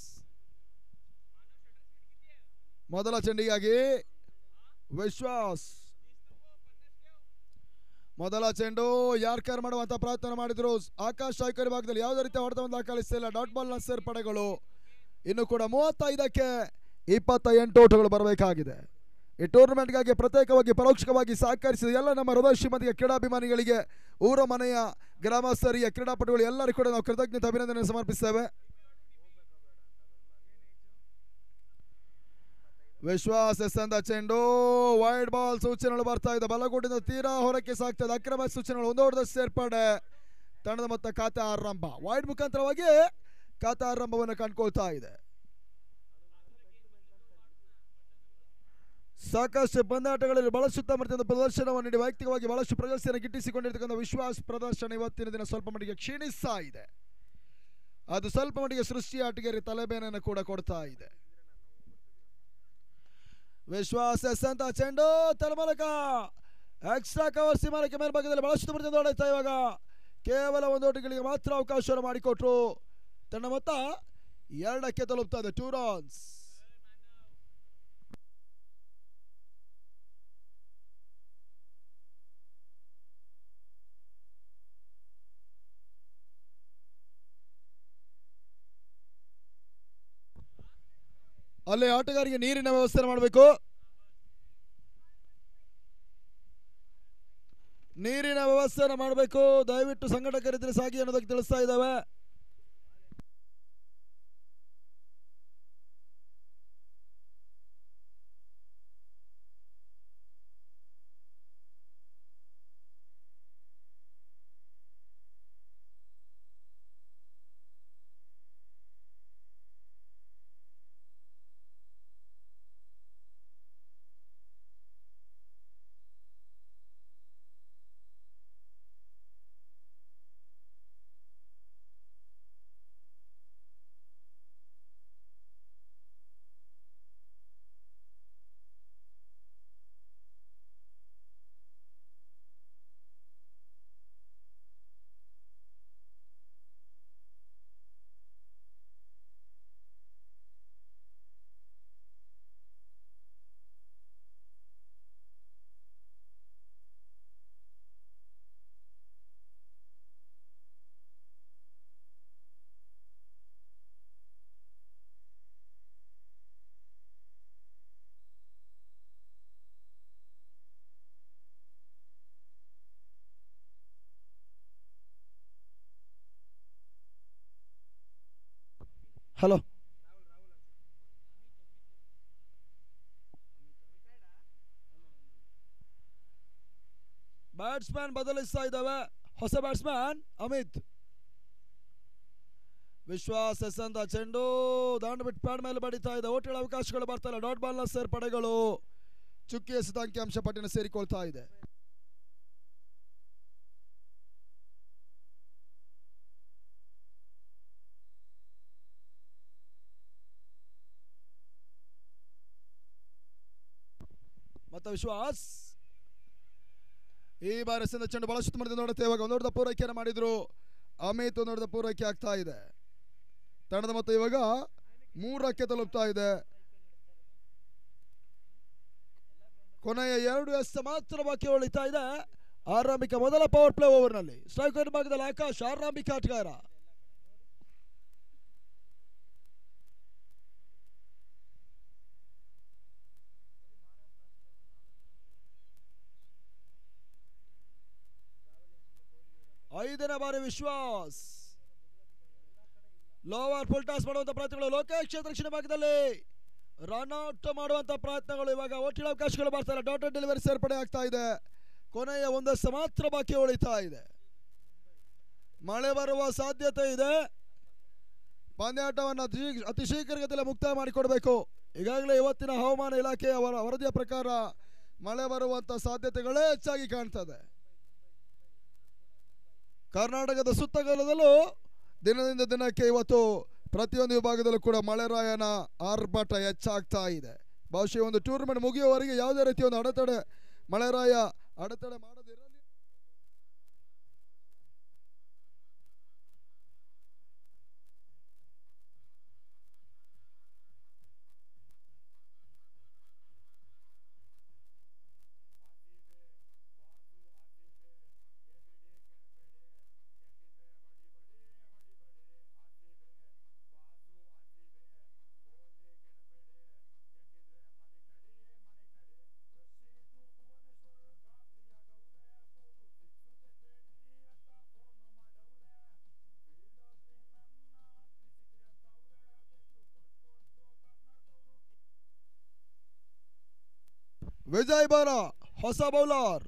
ಮೊದಲ ಚೆಂಡಿಗಾಗಿ ವಿಶ್ವಾಸ್ ಮೊದಲ ಚೆಂಡು ಯಾರ್ಕರ್ ಮಾಡುವಂತ ಪ್ರಯತ್ನ ಮಾಡಿದ್ರು ಆಕಾಶ್ ಸ್ಟ್ರೈಕರ್ ಭಾಗದಲ್ಲಿ ಯಾವುದೇ ರೀತಿಯ ಹೊಡೆತವನ್ನು ದಾಖಲಿಸಿಲ್ಲ ಡಾಟ್ ಬಾಲ್ ನ ಸೇರ್ಪಡೆಗಳು ಇನ್ನು ಕೂಡ ಮೂವತ್ತೈದಕ್ಕೆ ಇಪ್ಪತ್ತ ಎಂಟು ಓಟಗಳು ಬರಬೇಕಾಗಿದೆ ಈ ಟೂರ್ನಮೆಂಟ್ಗಾಗಿ ಪ್ರತ್ಯೇಕವಾಗಿ ಪರೋಕ್ಷವಾಗಿ ಸಹಕರಿಸಿದ ಎಲ್ಲ ನಮ್ಮ ಹೃದಯ ಶ್ರೀಮಂತಿಗೆ ಕ್ರೀಡಾಭಿಮಾನಿಗಳಿಗೆ ಊರ ಮನೆಯ ಗ್ರಾಮಸ್ಥರಿಗೆ ಕ್ರೀಡಾಪಟುಗಳು ಎಲ್ಲರಿಗೂ ಕೂಡ ನಾವು ಕೃತಜ್ಞತೆ ಅಭಿನಂದನೆ ಸಮರ್ಪಿಸ್ತೇವೆ ವಿಶ್ವಾಸ ಎಸೆದ ಚೆಂಡು ವೈಡ್ ಬಾಲ್ ಸೂಚನೆಗಳು ಬರ್ತಾ ಇದೆ ಬಲಗೂಟಿಂದ ತೀರಾ ಹೊರಕ್ಕೆ ಸಾಗ್ತಾ ಇದೆ ಅಕ್ರಮ ಸೂಚನೆಗಳು ಒಂದು ಹೊಡೆದ ಸೇರ್ಪಡೆ ತಂಡದ ಮೊತ್ತ ಖಾತೆ ಆರಂಭ ವೈಡ್ ಮುಖಾಂತರವಾಗಿ ಖಾತೆ ಆರಂಭವನ್ನು ಕಂಡುಕೊಳ್ತಾ ಇದೆ ಸಾಕಷ್ಟು ಪಂದ್ಯಾಟಗಳಲ್ಲಿ ಬಹಳಷ್ಟು ಉತ್ತಮ ಪ್ರದರ್ಶನವನ್ನು ನೀಡಿ ವೈಯಕ್ತಿಕವಾಗಿ ಬಹಳಷ್ಟು ಪ್ರಶಸ್ತಿಯನ್ನು ಗಿಟ್ಟಿಸಿಕೊಂಡಿರ್ತಕ್ಕಂಥ ವಿಶ್ವಾಸ ಪ್ರದರ್ಶನ ಇವತ್ತಿನ ದಿನ ಸ್ವಲ್ಪ ಮಟ್ಟಿಗೆ ಕ್ಷೀಣಿಸ್ತಾ ಇದೆ ಅದು ಸ್ವಲ್ಪ ಮಟ್ಟಿಗೆ ಸೃಷ್ಟಿ ಆಟಗಾರಿ ತಲೆಬೇನೆಯನ್ನು ಕೂಡ ಕೊಡ್ತಾ ಇದೆ ವಿಶ್ವಾಸ ಎಸೆಂತ ಚೆಂಡು ತಲೆಮೂಲಕ ಎಕ್ಸ್ಟ್ರಾ ಕವರ್ ಸೀಮಾನಕ್ಕೆ ಮೇಲ್ಭಾಗದಲ್ಲಿ ಬಹಳಷ್ಟು ಮಟ್ಟದಿಂದ ಹೊಡೆಯುತ್ತಾ ಇವಾಗ ಕೇವಲ ಒಂದು ಓಟಗಳಿಗೆ ಮಾತ್ರ ಅವಕಾಶವನ್ನು ಮಾಡಿಕೊಟ್ರು ತಂಡ ಮೊತ್ತ ಎರಡಕ್ಕೆ ತಲುಪ್ತಾ ಇದೆ ಟೂ ರನ್ಸ್ ಅಲ್ಲಿ ಆಟಗಾರರಿಗೆ ನೀರಿನ ವ್ಯವಸ್ಥೆ ಮಾಡಬೇಕು ನೀರಿನ ವ್ಯವಸ್ಥೆಯನ್ನು ಮಾಡಬೇಕು ದಯವಿಟ್ಟು ಸಂಘಟಕರಿದ್ರೆ ಸಾಗಿ ಅನ್ನೋದಕ್ಕೆ ತಿಳಿಸ್ತಾ ಇದ್ದಾವೆ ಹಲೋ ಬ್ಯಾಟ್ಸ್ಮನ್ ಬದಲಿಸ್ತಾ ಇದ್ದಾವೆ ಹೊಸ ಬ್ಯಾಟ್ಸ್ಮನ್ ಅಮಿತ್ ವಿಶ್ವಾಸ್ ಎಸಂದ ಚೆಂಡು ದಾಂಡು ಬಿಟ್ಟು ಪ್ಯಾಡ್ ಮೇಲೆ ಬಡಿತಾ ಇದೆ ಓಟಿಳ ಅವಕಾಶಗಳು ಬರ್ತಾ ಇಲ್ಲ ಡಾಟ್ ಬಾಲ್ನ ಸೇರ್ಪಡೆಗಳು ಚುಕ್ಕಿ ಎಸೆದ ಅಂಕಿಅಂಶ ಪಟ್ಟಿನ ಸೇರಿಕೊಳ್ತಾ ಇದೆ ಮತ್ತೆ ವಿಶ್ವಾಸ್ ಈ ಬಾರಿ ಎಸೆದ ಚೆಂಡು ಬಹಳ ಸುತ್ತಮುತ್ತ ನೋಡುತ್ತೆ ಇವಾಗ ಒಂದು ದೊಡ್ಡ ಪೂರೈಕೆಯನ್ನು ಮಾಡಿದ್ರು ಅಮಿತ್ ಒಂದು ದೊಡ್ಡ ಪೂರೈಕೆ ಆಗ್ತಾ ಇದೆ ತಂಡದ ಮೊತ್ತ ಇವಾಗ ಮೂರಕ್ಕೆ ತಲುಪ್ತಾ ಇದೆ ಕೊನೆಯ ಎರಡು ಎಸ್ ಮಾತ್ರ ಬಾಕಿ ಉಳಿತಾ ಇದೆ ಆರಂಭಿಕ ಮೊದಲ ಪವರ್ ಪ್ಲೇ ಓವರ್ನಲ್ಲಿ ಸ್ಟ್ರೈಕರ್ ಭಾಗದಲ್ಲಿ ಆಕಾಶ್ ಆರಂಭಿಕ ಆಟಗಾರ ಐದನೇ ಬಾರಿ ವಿಶ್ವಾಸ್ ಲೋವರ್ ಫುಲ್ ಟಾಸ್ ಮಾಡುವಂತ ಪ್ರಯತ್ನಗಳು ಲೋಕೇಶ್ ದಕ್ಷಿಣ ಭಾಗದಲ್ಲಿ ರನ್ ಔಟ್ ಮಾಡುವಂತ ಪ್ರಯತ್ನಗಳು ಇವಾಗ ಓಟಿನ ಅವಕಾಶಗಳು ಬರ್ತಾರೆ ಡಾಟರ್ ಡೆಲಿವರಿ ಸೇರ್ಪಡೆ ಆಗ್ತಾ ಇದೆ ಕೊನೆಯ ಒಂದಷ್ಟು ಮಾತ್ರ ಬಾಕಿ ಉಳಿತಾ ಇದೆ ಮಳೆ ಬರುವ ಸಾಧ್ಯತೆ ಇದೆ ಪಂದ್ಯಾಟವನ್ನು ಅತಿ ಅತಿ ಶೀಘ್ರಗತಿಯಲ್ಲಿ ಮುಕ್ತಾಯ ಮಾಡಿಕೊಡ್ಬೇಕು ಈಗಾಗಲೇ ಇವತ್ತಿನ ಹವಾಮಾನ ಇಲಾಖೆಯ ವರ- ವರದಿಯ ಪ್ರಕಾರ ಮಳೆ ಬರುವಂತ ಸಾಧ್ಯತೆಗಳೇ ಹೆಚ್ಚಾಗಿ ಕಾಣ್ತದೆ ಕರ್ನಾಟಕದ ಸುತ್ತಗಲದಲ್ಲೂ ದಿನದಿಂದ ದಿನಕ್ಕೆ ಇವತ್ತು ಪ್ರತಿಯೊಂದು ವಿಭಾಗದಲ್ಲೂ ಕೂಡ ಮಳೆರಾಯನ ಆರ್ಭಟ ಹೆಚ್ಚಾಗ್ತಾ ಇದೆ ಬಹುಶಃ ಈ ಒಂದು ಟೂರ್ನಮೆಂಟ್ ಮುಗಿಯುವವರೆಗೆ ಯಾವುದೇ ರೀತಿಯ ಒಂದು ಅಡೆತಡೆ ಮಳೆರಾಯ ಅಡೆತಡೆ ಮಾಡದಿರಲಿ ವಿಜಯ್ ಬಾರ ಹೊಸ ಬೌಲರ್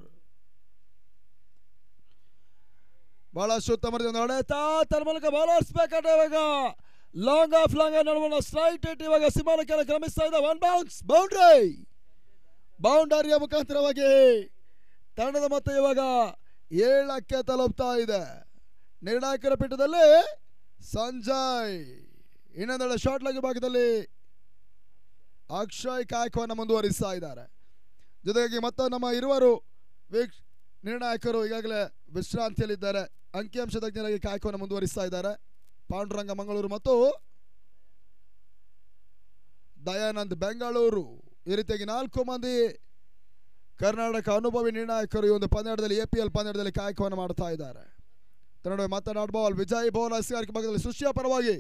ಬಹಳಷ್ಟು ಉತ್ತಮ ಒಂದು ಹೊಡೆತ ತನ್ನ ಮೂಲಕ ಬೌಲರ್ಸ್ ಬೇಕಾದ್ರೆ ಇವಾಗ ಲಾಂಗ್ ಆಫ್ ಲಾಂಗ್ ನಡುವಣ ಸ್ಟ್ರೈಟ್ ಇಟ್ ಇವಾಗ ಸಿಮಾನಕ್ಕೆ ಕ್ರಮಿಸ್ತಾ ಇದೆ ಒನ್ ಬೌನ್ಸ್ ಬೌಂಡ್ರಿ ಬೌಂಡರಿಯ ಮುಖಾಂತರವಾಗಿ ತಂಡದ ಮೊತ್ತ ಇವಾಗ ಏಳಕ್ಕೆ ತಲುಪ್ತಾ ಇದೆ ನಿರ್ಣಾಯಕರ ಪೀಠದಲ್ಲಿ ಸಂಜಯ್ ಇನ್ನೊಂದೆರಡು ಶಾರ್ಟ್ ಲೆಗ್ ಭಾಗದಲ್ಲಿ ಅಕ್ಷಯ್ ಕಾಯಕವನ್ನು ಮುಂದುವರಿಸ್ತಾ ಇದ್ದಾರೆ ಜೊತೆಗೆ ಮತ್ತೆ ನಮ್ಮ ಇರುವರು ವೀಕ್ಷ ನಿರ್ಣಾಯಕರು ಈಗಾಗಲೇ ವಿಶ್ರಾಂತಿಯಲ್ಲಿದ್ದಾರೆ ಅಂಕಿಅಂಶ ತಜ್ಞರಾಗಿ ಕಾಯಕವನ್ನು ಮುಂದುವರಿಸ್ತಾ ಇದ್ದಾರೆ ಪಾಂಡುರಂಗ ಮಂಗಳೂರು ಮತ್ತು ದಯಾನಂದ್ ಬೆಂಗಳೂರು ಈ ರೀತಿಯಾಗಿ ನಾಲ್ಕು ಮಂದಿ ಕರ್ನಾಟಕ ಅನುಭವಿ ನಿರ್ಣಾಯಕರು ಈ ಒಂದು ಪಂದ್ಯದಲ್ಲಿ ಎ ಪಿ ಎಲ್ ಪಂದ್ಯದಲ್ಲಿ ಕಾಯಕವನ್ನು ಮಾಡ್ತಾ ಇದ್ದಾರೆ ತನ್ನಡೆ ಮಾತನಾಡ್ ಬಾಲ್ ವಿಜಯ್ ಬೋಲ್ ಹಸಿಗಾರಿಕೆ ಭಾಗದಲ್ಲಿ ಸುಶಿಯ ಪರವಾಗಿ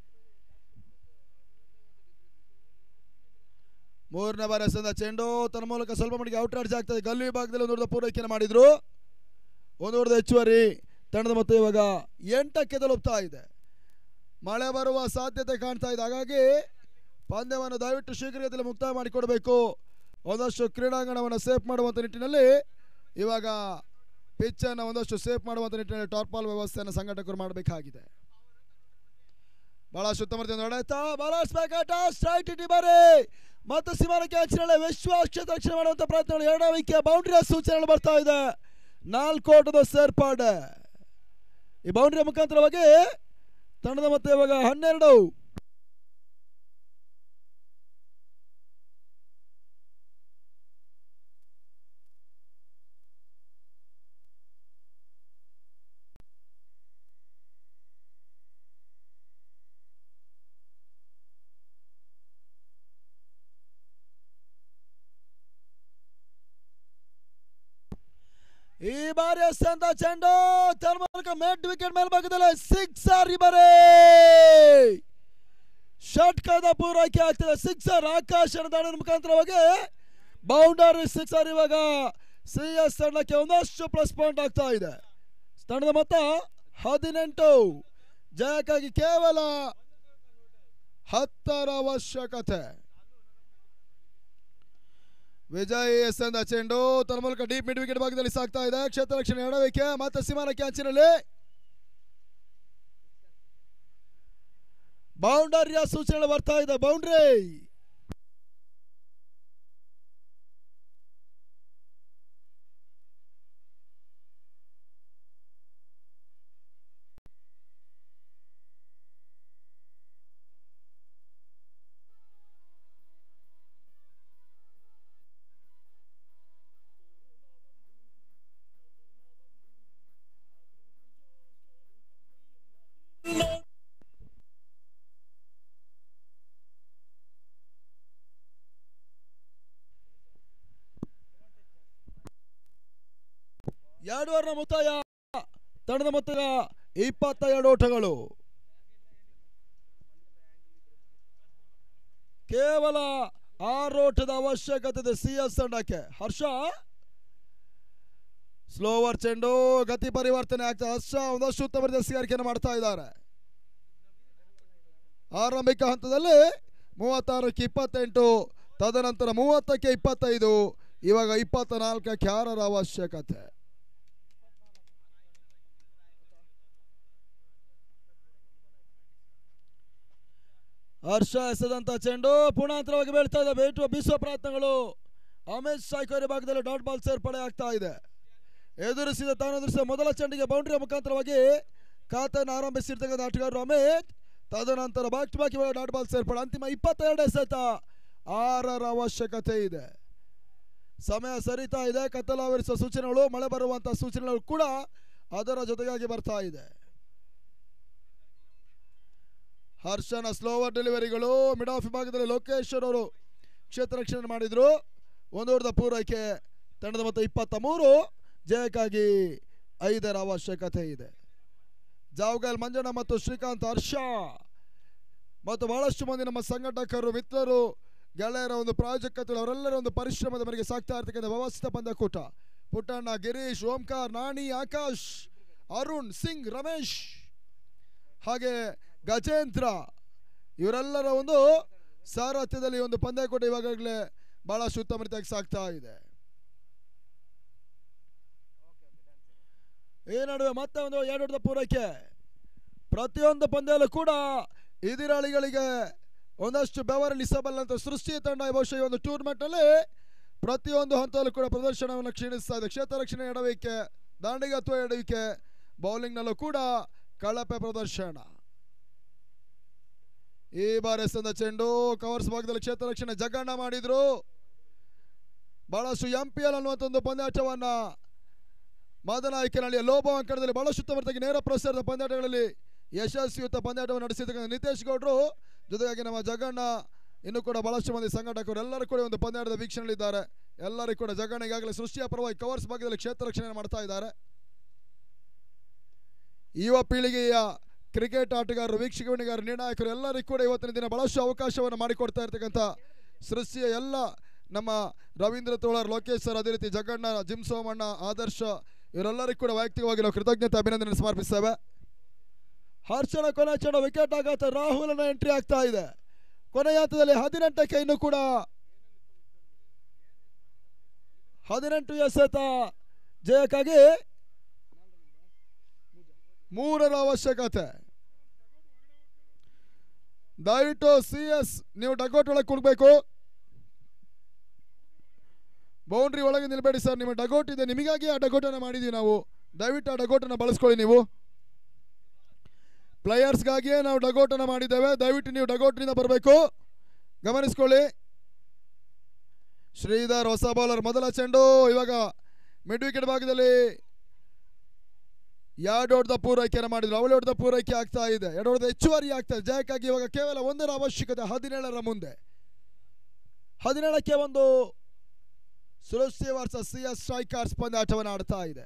ಮೂರನೇ ಬಾರಿ ಎಸೆದ ಚೆಂಡು ತನ್ನ ಮೂಲಕ ಸ್ವಲ್ಪ ಮಟ್ಟಿಗೆ ಔಟ್ ಚಾರ್ಜ್ ಆಗ್ತದೆ ಗಲ್ಲಿ ಭಾಗದಲ್ಲಿ ಒಂದು ಹೊಡೆದ ಪೂರೈಕೆಯನ್ನು ಮಾಡಿದ್ರು ಒಂದು ಹೊಡೆದ ಹೆಚ್ಚುವರಿ ತಂಡದ ಮೊತ್ತ ಇವಾಗ ಎಂಟಕ್ಕೆ ತಲುಪ್ತಾ ಇದೆ ಮಳೆ ಬರುವ ಸಾಧ್ಯತೆ ಕಾಣ್ತಾ ಇದೆ ಹಾಗಾಗಿ ಪಂದ್ಯವನ್ನು ದಯವಿಟ್ಟು ಶೀಘ್ರಗತಿಯಲ್ಲಿ ಮುಕ್ತಾಯ ಮಾಡಿಕೊಡಬೇಕು ಒಂದಷ್ಟು ಕ್ರೀಡಾಂಗಣವನ್ನು ಸೇಫ್ ಮಾಡುವಂಥ ನಿಟ್ಟಿನಲ್ಲಿ ಇವಾಗ ಪಿಚ್ಚನ್ನು ಒಂದಷ್ಟು ಸೇಫ್ ಮಾಡುವಂಥ ನಿಟ್ಟಿನಲ್ಲಿ ಟಾರ್ಪಾಲ್ ವ್ಯವಸ್ಥೆಯನ್ನು ಸಂಘಟಕರು ಮಾಡಬೇಕಾಗಿದೆ ಬಹಳ ಸುತ್ತಮುತ್ತ ಹೊಡೆತ ಬಹಳಷ್ಟು ಬೇಗಾಟ ಸ್ಟ್ರೈಟ್ ಇಟಿ ಬಾರಿ ಮತ್ತು ಸಿಮಾನಕ್ಕೆ ಅಂಚಿನಲ್ಲಿ ವಿಶ್ವಾಸ ಕ್ಷೇತ್ರ ರಕ್ಷಣೆ ಮಾಡುವಂಥ ಪ್ರಯತ್ನಗಳು ಎರಡನೇ ವಿಕೆಟ್ ಬೌಂಡ್ರಿಯ ಸೂಚನೆಗಳು ಬರ್ತಾ ಇದೆ ನಾಲ್ಕು ಓಟದ ಸೇರ್ಪಾಡೆ ಈ ಬೌಂಡ್ರಿಯ ಮುಖಾಂತರವಾಗಿ ತಂಡದ ಮತ್ತೆ ಇವಾಗ ಹನ್ನೆರಡು ಈ ಬಾರಿ ಎಸೆದಂತ ಚೆಂಡು ತನ್ನ ಮೂಲಕ ಮೆಡ್ ವಿಕೆಟ್ ಮೇಲ್ಭಾಗದಲ್ಲಿ ಸಿಕ್ಸರ್ ಈ ಬಾರಿ ಷಟ್ಕದ ಪೂರೈಕೆ ಆಗ್ತದೆ ಸಿಕ್ಸರ್ ಆಕಾಶನ ದಾಳಿಯ ಮುಖಾಂತರವಾಗಿ ಬೌಂಡರಿ ಸಿಕ್ಸರ್ ಇವಾಗ ಸಿ ಎಸ್ ತಂಡಕ್ಕೆ ಒಂದಷ್ಟು ಪ್ಲಸ್ ಪಾಯಿಂಟ್ ಆಗ್ತಾ ಇದೆ ತಂಡದ ಮೊತ್ತ ಹದಿನೆಂಟು ಜಯಕ್ಕಾಗಿ ಕೇವಲ ಹತ್ತರ ಅವಶ್ಯಕತೆ ವಿಜಯ್ ಎಸ್ ಎಂದ ಚೆಂಡು ತನ್ನ ಮೂಲಕ ಡೀಪ್ ಮಿಡ್ ವಿಕೆಟ್ ಭಾಗದಲ್ಲಿ ಸಾಗ್ತಾ ಇದೆ ಕ್ಷೇತ್ರ ರಕ್ಷಣೆ ಎಡವಿಕೆ ಮತ್ತೆ ಸೀಮಾನ ಕ್ಯಾಚಿನಲ್ಲಿ ಬೌಂಡರಿಯ ಸೂಚನೆ ಬರ್ತಾ ಇದೆ ಬೌಂಡ್ರಿ ಎರಡು ಓವರ್ನ ಮುತ್ತಾಯ ತಂಡದ ಮೊತ್ತ ಇಪ್ಪತ್ತ ಎರಡು ಓಟಗಳು ಕೇವಲ ಆರು ಓಟದ ಅವಶ್ಯಕತೆ ಇದೆ ಸಿ ಎಸ್ ತಂಡಕ್ಕೆ ಹರ್ಷ ಸ್ಲೋವರ್ ಚೆಂಡು ಗತಿ ಪರಿವರ್ತನೆ ಆಗ್ತಾ ಹರ್ಷ ಒಂದಷ್ಟು ಉತ್ತಮ ರೀತಿಯ ಸಿಗಾರಿಕೆಯನ್ನು ಮಾಡ್ತಾ ಇದ್ದಾರೆ ಆರಂಭಿಕ ಹಂತದಲ್ಲಿ ಮೂವತ್ತಾರಕ್ಕೆ ಇಪ್ಪತ್ತೆಂಟು ತದನಂತರ ಮೂವತ್ತಕ್ಕೆ ಇಪ್ಪತ್ತೈದು ಇವಾಗ ಇಪ್ಪತ್ತ ನಾಲ್ಕಕ್ಕೆ ಆರರ ಅವಶ್ಯಕತೆ ಹರ್ಷ ಎಸೆದಂತ ಚೆಂಡು ಪೂರ್ಣಾಂತರವಾಗಿ ಬೀಳ್ತಾ ಇದೆ ಬೇಟುವ ಬೀಸುವ ಪ್ರಯತ್ನಗಳು ಅಮೇಶ್ ಸಾಯ್ಕೋರಿ ಭಾಗದಲ್ಲಿ ಡಾಟ್ ಬಾಲ್ ಸೇರ್ಪಡೆ ಆಗ್ತಾ ಇದೆ ಎದುರಿಸಿದ ತಾನು ಎದುರಿಸಿದ ಮೊದಲ ಚೆಂಡಿಗೆ ಬೌಂಡ್ರಿಯ ಮುಖಾಂತರವಾಗಿ ಖಾತೆಯನ್ನು ಆರಂಭಿಸಿರ್ತಕ್ಕಂಥ ಆಟಗಾರರು ಅಮಿತ್ ತದನಂತರ ಬಾಕ್ ಟು ಬಾಕ್ ಇವಾಗ ಡಾಟ್ ಬಾಲ್ ಸೇರ್ಪಡೆ ಅಂತಿಮ ಇಪ್ಪತ್ತೆರಡು ಎಸೆತ ಆರರ ಅವಶ್ಯಕತೆ ಇದೆ ಸಮಯ ಸರಿತಾ ಇದೆ ಕತ್ತಲಾವರಿಸುವ ಸೂಚನೆಗಳು ಮಳೆ ಬರುವಂತಹ ಸೂಚನೆಗಳು ಕೂಡ ಅದರ ಜೊತೆಗಾಗಿ ಬರ್ತಾ ಇದೆ ಹರ್ಷನ ಸ್ಲೋವರ್ ಡೆಲಿವರಿಗಳು ಮಿಡ್ ಆಫ್ ವಿಭಾಗದಲ್ಲಿ ಲೋಕೇಶ್ವರ್ ಅವರು ಕ್ಷೇತ್ರ ರಕ್ಷಣೆ ಮಾಡಿದ್ರು ಒಂದು ಓವರ್ದ ಪೂರೈಕೆ ತಂಡದ ಮೊತ್ತ ಇಪ್ಪತ್ತ ಮೂರು ಜಯಕ್ಕಾಗಿ ಐದರ ಅವಶ್ಯಕತೆ ಇದೆ ಜಾವಗಲ್ ಮಂಜಣ್ಣ ಮತ್ತು ಶ್ರೀಕಾಂತ್ ಹರ್ಷ ಮತ್ತು ಬಹಳಷ್ಟು ಮಂದಿ ನಮ್ಮ ಸಂಘಟಕರು ಮಿತ್ರರು ಗೆಳೆಯರ ಒಂದು ಪ್ರಾಯೋಜಕತ್ವ ಅವರೆಲ್ಲರ ಒಂದು ಪರಿಶ್ರಮದ ಮೇರೆಗೆ ಸಾಗ್ತಾ ಇರ್ತಕ್ಕಂಥ ವ್ಯವಸ್ಥಿತ ಪಂದ್ಯಕೂಟ ಪುಟ್ಟಣ್ಣ ಗಿರೀಶ್ ಓಂಕಾರ್ ನಾಣಿ ಆಕಾಶ್ ಅರುಣ್ ಸಿಂಗ್ ರಮೇಶ್ ಹಾಗೆ ಗಜೇಂದ್ರ ಇವರೆಲ್ಲರ ಒಂದು ಸಾರಥ್ಯದಲ್ಲಿ ಒಂದು ಪಂದ್ಯಕೂಟ ಇವಾಗಲೇ ಬಹಳಷ್ಟು ಉತ್ತಮ ರೀತಿಯಾಗಿ ಸಾಗ್ತಾ ಇದೆ ಈ ನಡುವೆ ಮತ್ತೆ ಒಂದು ಎರಡು ಪೂರೈಕೆ ಪ್ರತಿಯೊಂದು ಪಂದ್ಯದಲ್ಲೂ ಕೂಡ ಎದುರಾಳಿಗಳಿಗೆ ಒಂದಷ್ಟು ಬೆವರಲಿಸಬಲ್ಲಂತ ಸೃಷ್ಟಿ ತಂಡ ಬಹುಶಃ ಈ ಒಂದು ಟೂರ್ನಮೆಂಟ್ ನಲ್ಲಿ ಪ್ರತಿಯೊಂದು ಹಂತದಲ್ಲೂ ಕೂಡ ಪ್ರದರ್ಶನವನ್ನು ಕ್ಷೀಣಿಸ್ತಾ ಇದೆ ಕ್ಷೇತ್ರ ರಕ್ಷಣೆ ಎಡವಿಕೆ ದಾಂಡಿಗತ್ವ ಎಡವಿಕೆ ಬೌಲಿಂಗ್ ನಲ್ಲೂ ಕೂಡ ಕಳಪೆ ಪ್ರದರ್ಶನ ಈ ಬಾರಿ ಎಸೆದ ಚೆಂಡು ಕವರ್ಸ್ ಭಾಗದಲ್ಲಿ ಕ್ಷೇತ್ರ ರಕ್ಷಣೆ ಜಗಣ್ಣ ಮಾಡಿದ್ರು ಬಹಳಷ್ಟು ಎಂ ಪಿ ಎಲ್ ಅನ್ನುವಂಥ ಒಂದು ಪಂದ್ಯಾಟವನ್ನ ಮಾದನಾಯಕನಹಳ್ಳಿಯ ಲೋಭ ಅಂಕಣದಲ್ಲಿ ಬಹಳಷ್ಟು ಉತ್ತಮವಾಗಿ ನೇರ ಪ್ರಸಾರದ ಪಂದ್ಯಾಟಗಳಲ್ಲಿ ಯಶಸ್ವಿಯುತ ಪಂದ್ಯಾಟವನ್ನು ನಡೆಸಿರ್ತಕ್ಕಂಥ ನಿತೇಶ್ ಗೌಡ್ರು ಜೊತೆಗಾಗಿ ನಮ್ಮ ಜಗಣ್ಣ ಇನ್ನು ಕೂಡ ಬಹಳಷ್ಟು ಮಂದಿ ಸಂಘಟಕರು ಎಲ್ಲರೂ ಕೂಡ ಒಂದು ಪಂದ್ಯಾಟದ ವೀಕ್ಷಣೆಯಲ್ಲಿದ್ದಾರೆ ಎಲ್ಲರಿಗೂ ಕೂಡ ಜಗಣ್ಣ ಈಗಾಗಲೇ ಸೃಷ್ಟಿಯ ಪರವಾಗಿ ಕವರ್ಸ್ ಭಾಗದಲ್ಲಿ ಕ್ಷೇತ್ರ ರಕ್ಷಣೆ ಮಾಡ್ತಾ ಇದ್ದಾರೆ ಯುವ ಪೀಳಿಗೆಯ ಕ್ರಿಕೆಟ್ ಆಟಗಾರರು ವೀಕ್ಷಕಣಿಗಾರರು ನಿರ್ಣಾಯಕರು ಎಲ್ಲರಿಗೂ ಕೂಡ ಇವತ್ತಿನ ದಿನ ಬಹಳಷ್ಟು ಅವಕಾಶವನ್ನು ಮಾಡಿಕೊಡ್ತಾ ಇರ್ತಕ್ಕಂಥ ಸೃಷ್ಟಿಯ ಎಲ್ಲ ನಮ್ಮ ರವೀಂದ್ರ ತೋಳರ್ ಲೋಕೇಶ್ ಸರ್ ಅದೇ ರೀತಿ ಜಗಣ್ಣ ಜಿಮ್ ಸೋಮಣ್ಣ ಆದರ್ಶ ಇವರೆಲ್ಲರಿಗೂ ಕೂಡ ವೈಯಕ್ತಿಕವಾಗಿ ನಾವು ಕೃತಜ್ಞತೆ ಅಭಿನಂದನೆ ಸಮರ್ಪಿಸ್ತೇವೆ ಹರ್ಷಣ ಕೊನೆ ಚಣ ವಿಕೆಟ್ ಆಘಾತ ರಾಹುಲನ ಎಂಟ್ರಿ ಆಗ್ತಾ ಇದೆ ಕೊನೆಯ ಹಂತದಲ್ಲಿ ಹದಿನೆಂಟಕ್ಕೆ ಇನ್ನು ಕೂಡ ಹದಿನೆಂಟು ಎಸೆತ ಜಯಕ್ಕಾಗಿ ಮೂರರ ಅವಶ್ಯಕತೆ ದಯವಿಟ್ಟು ಸಿ ಎಸ್ ನೀವು ಡಗೋಟ್ ಒಳಗೆ ಕೊಡ್ಬೇಕು ಬೌಂಡ್ರಿ ಒಳಗೆ ನಿಲ್ಬೇಡಿ ಸರ್ ನಿಮ್ಮ ಡಗೋಟ್ ಇದೆ ನಿಮಗಾಗಿ ಆ ಡಗೋಟನ್ನು ಮಾಡಿದೀವಿ ನಾವು ದಯವಿಟ್ಟು ಆ ಡಗೋಟನ್ನು ಬಳಸ್ಕೊಳ್ಳಿ ನೀವು ಪ್ಲೇಯರ್ಸ್ಗಾಗಿಯೇ ನಾವು ಡಗೋಟನ್ನು ಮಾಡಿದ್ದೇವೆ ದಯವಿಟ್ಟು ನೀವು ಡಗೋಟ್ನಿಂದ ಬರಬೇಕು ಗಮನಿಸ್ಕೊಳ್ಳಿ ಶ್ರೀಧರ್ ಹೊಸ ಬೌಲರ್ ಮೊದಲ ಚೆಂಡು ಇವಾಗ ಮಿಡ್ ವಿಕೆಟ್ ಭಾಗದಲ್ಲಿ ಎರಡು ಹೊಡೆದ ಪೂರೈಕೆಯನ್ನು ಮಾಡಿದ್ರು ಅವಳು ಹೊಡೆದ ಪೂರೈಕೆ ಆಗ್ತಾ ಇದೆ ಎರಡು ಹೊಡೆದ ಹೆಚ್ಚುವರಿ ಆಗ್ತಾ ಇದೆ ಜಯಕ್ಕಾಗಿ ಇವಾಗ ಕೇವಲ ಒಂದರ ಅವಶ್ಯಕತೆ ಹದಿನೇಳರ ಮುಂದೆ ಹದಿನೇಳಕ್ಕೆ ಒಂದು ಸುರಕ್ಷೆ ವರ್ಷ ಸಿ ಎಸ್ ಸ್ಟ್ರೈಕರ್ಸ್ ಪಂದ್ಯಾಟವನ್ನು ಆಡ್ತಾ ಇದೆ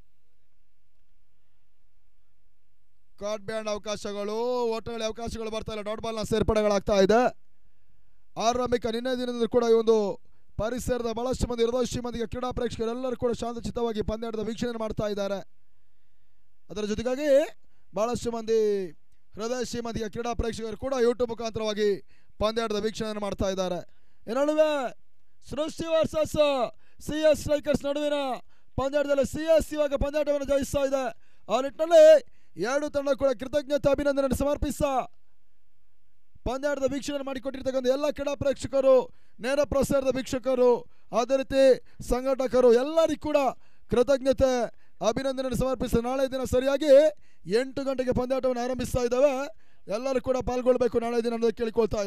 ಕಾರ್ಡ್ ಬ್ಯಾಂಡ್ ಅವಕಾಶಗಳು ಓಟಗಳ ಅವಕಾಶಗಳು ಬರ್ತಾ ಇಲ್ಲ ಡಾಟ್ ಬಾಲ್ನ ಸೇರ್ಪಡೆಗಳಾಗ್ತಾ ಇದೆ ಆರಂಭಿಕ ನಿನ್ನೆ ದಿನದಿಂದ ಕೂಡ ಈ ಒಂದು ಪರಿಸರದ ಬಹಳಷ್ಟು ಮಂದಿ ಹೃದಯ ಮಂದಿಗೆ ಕ್ರೀಡಾ ಪ್ರೇಕ್ಷಕರೆಲ್ಲರೂ ಕೂಡ ಶಾಂತಚಿತ್ತವಾಗಿ ಪಂದ್ಯಾಟದ ವೀಕ್ಷಣೆ ಮಾಡ್ತಾ ಇದ್ದಾರೆ ಅದರ ಜೊತೆಗಾಗಿ ಬಹಳಷ್ಟು ಮಂದಿ ಹೃದಯ ಶ್ರೀಮತಿಯ ಕ್ರೀಡಾ ಪ್ರೇಕ್ಷಕರು ಕೂಡ ಯೂಟ್ಯೂಬ್ ಮುಖಾಂತರವಾಗಿ ಪಂದ್ಯಾಟದ ವೀಕ್ಷಣೆಯನ್ನು ಮಾಡ್ತಾ ಇದ್ದಾರೆ ಈ ನಡುವೆ ಸೃಷ್ಟಿ ವರ್ಸಸ್ ಸಿ ಎಸ್ ಸ್ಟ್ರೈಕರ್ಸ್ ನಡುವಿನ ಪಂದ್ಯಾಟದಲ್ಲಿ ಸಿ ಎಸ್ ಇವಾಗ ಪಂದ್ಯಾಟವನ್ನು ಜಯಿಸ್ತಾ ಇದೆ ಆ ನಿಟ್ಟಿನಲ್ಲಿ ಎರಡು ತಂಡ ಕೂಡ ಕೃತಜ್ಞತೆ ಅಭಿನಂದನೆ ಸಮರ್ಪಿಸ ಪಂದ್ಯಾಟದ ವೀಕ್ಷಣೆ ಮಾಡಿಕೊಟ್ಟಿರ್ತಕ್ಕಂಥ ಎಲ್ಲ ಕ್ರೀಡಾ ಪ್ರೇಕ್ಷಕರು ನೇರ ಪ್ರಸಾರದ ವೀಕ್ಷಕರು ಅದೇ ರೀತಿ ಸಂಘಟಕರು ಎಲ್ಲರಿಗೂ ಕೂಡ ಕೃತಜ್ಞತೆ ಅಭಿನಂದನೆ ಸಮರ್ಪಿಸಿ ನಾಳೆ ದಿನ ಸರಿಯಾಗಿ ಎಂಟು ಗಂಟೆಗೆ ಪಂದ್ಯಾಟವನ್ನು ಆರಂಭಿಸ್ತಾ ಇದ್ದಾವೆ ಎಲ್ಲರೂ ಕೂಡ ಪಾಲ್ಗೊಳ್ಬೇಕು ನಾಳೆ ದಿನ ಅಂತ ಕೇಳಿಕೊಳ್ತಾ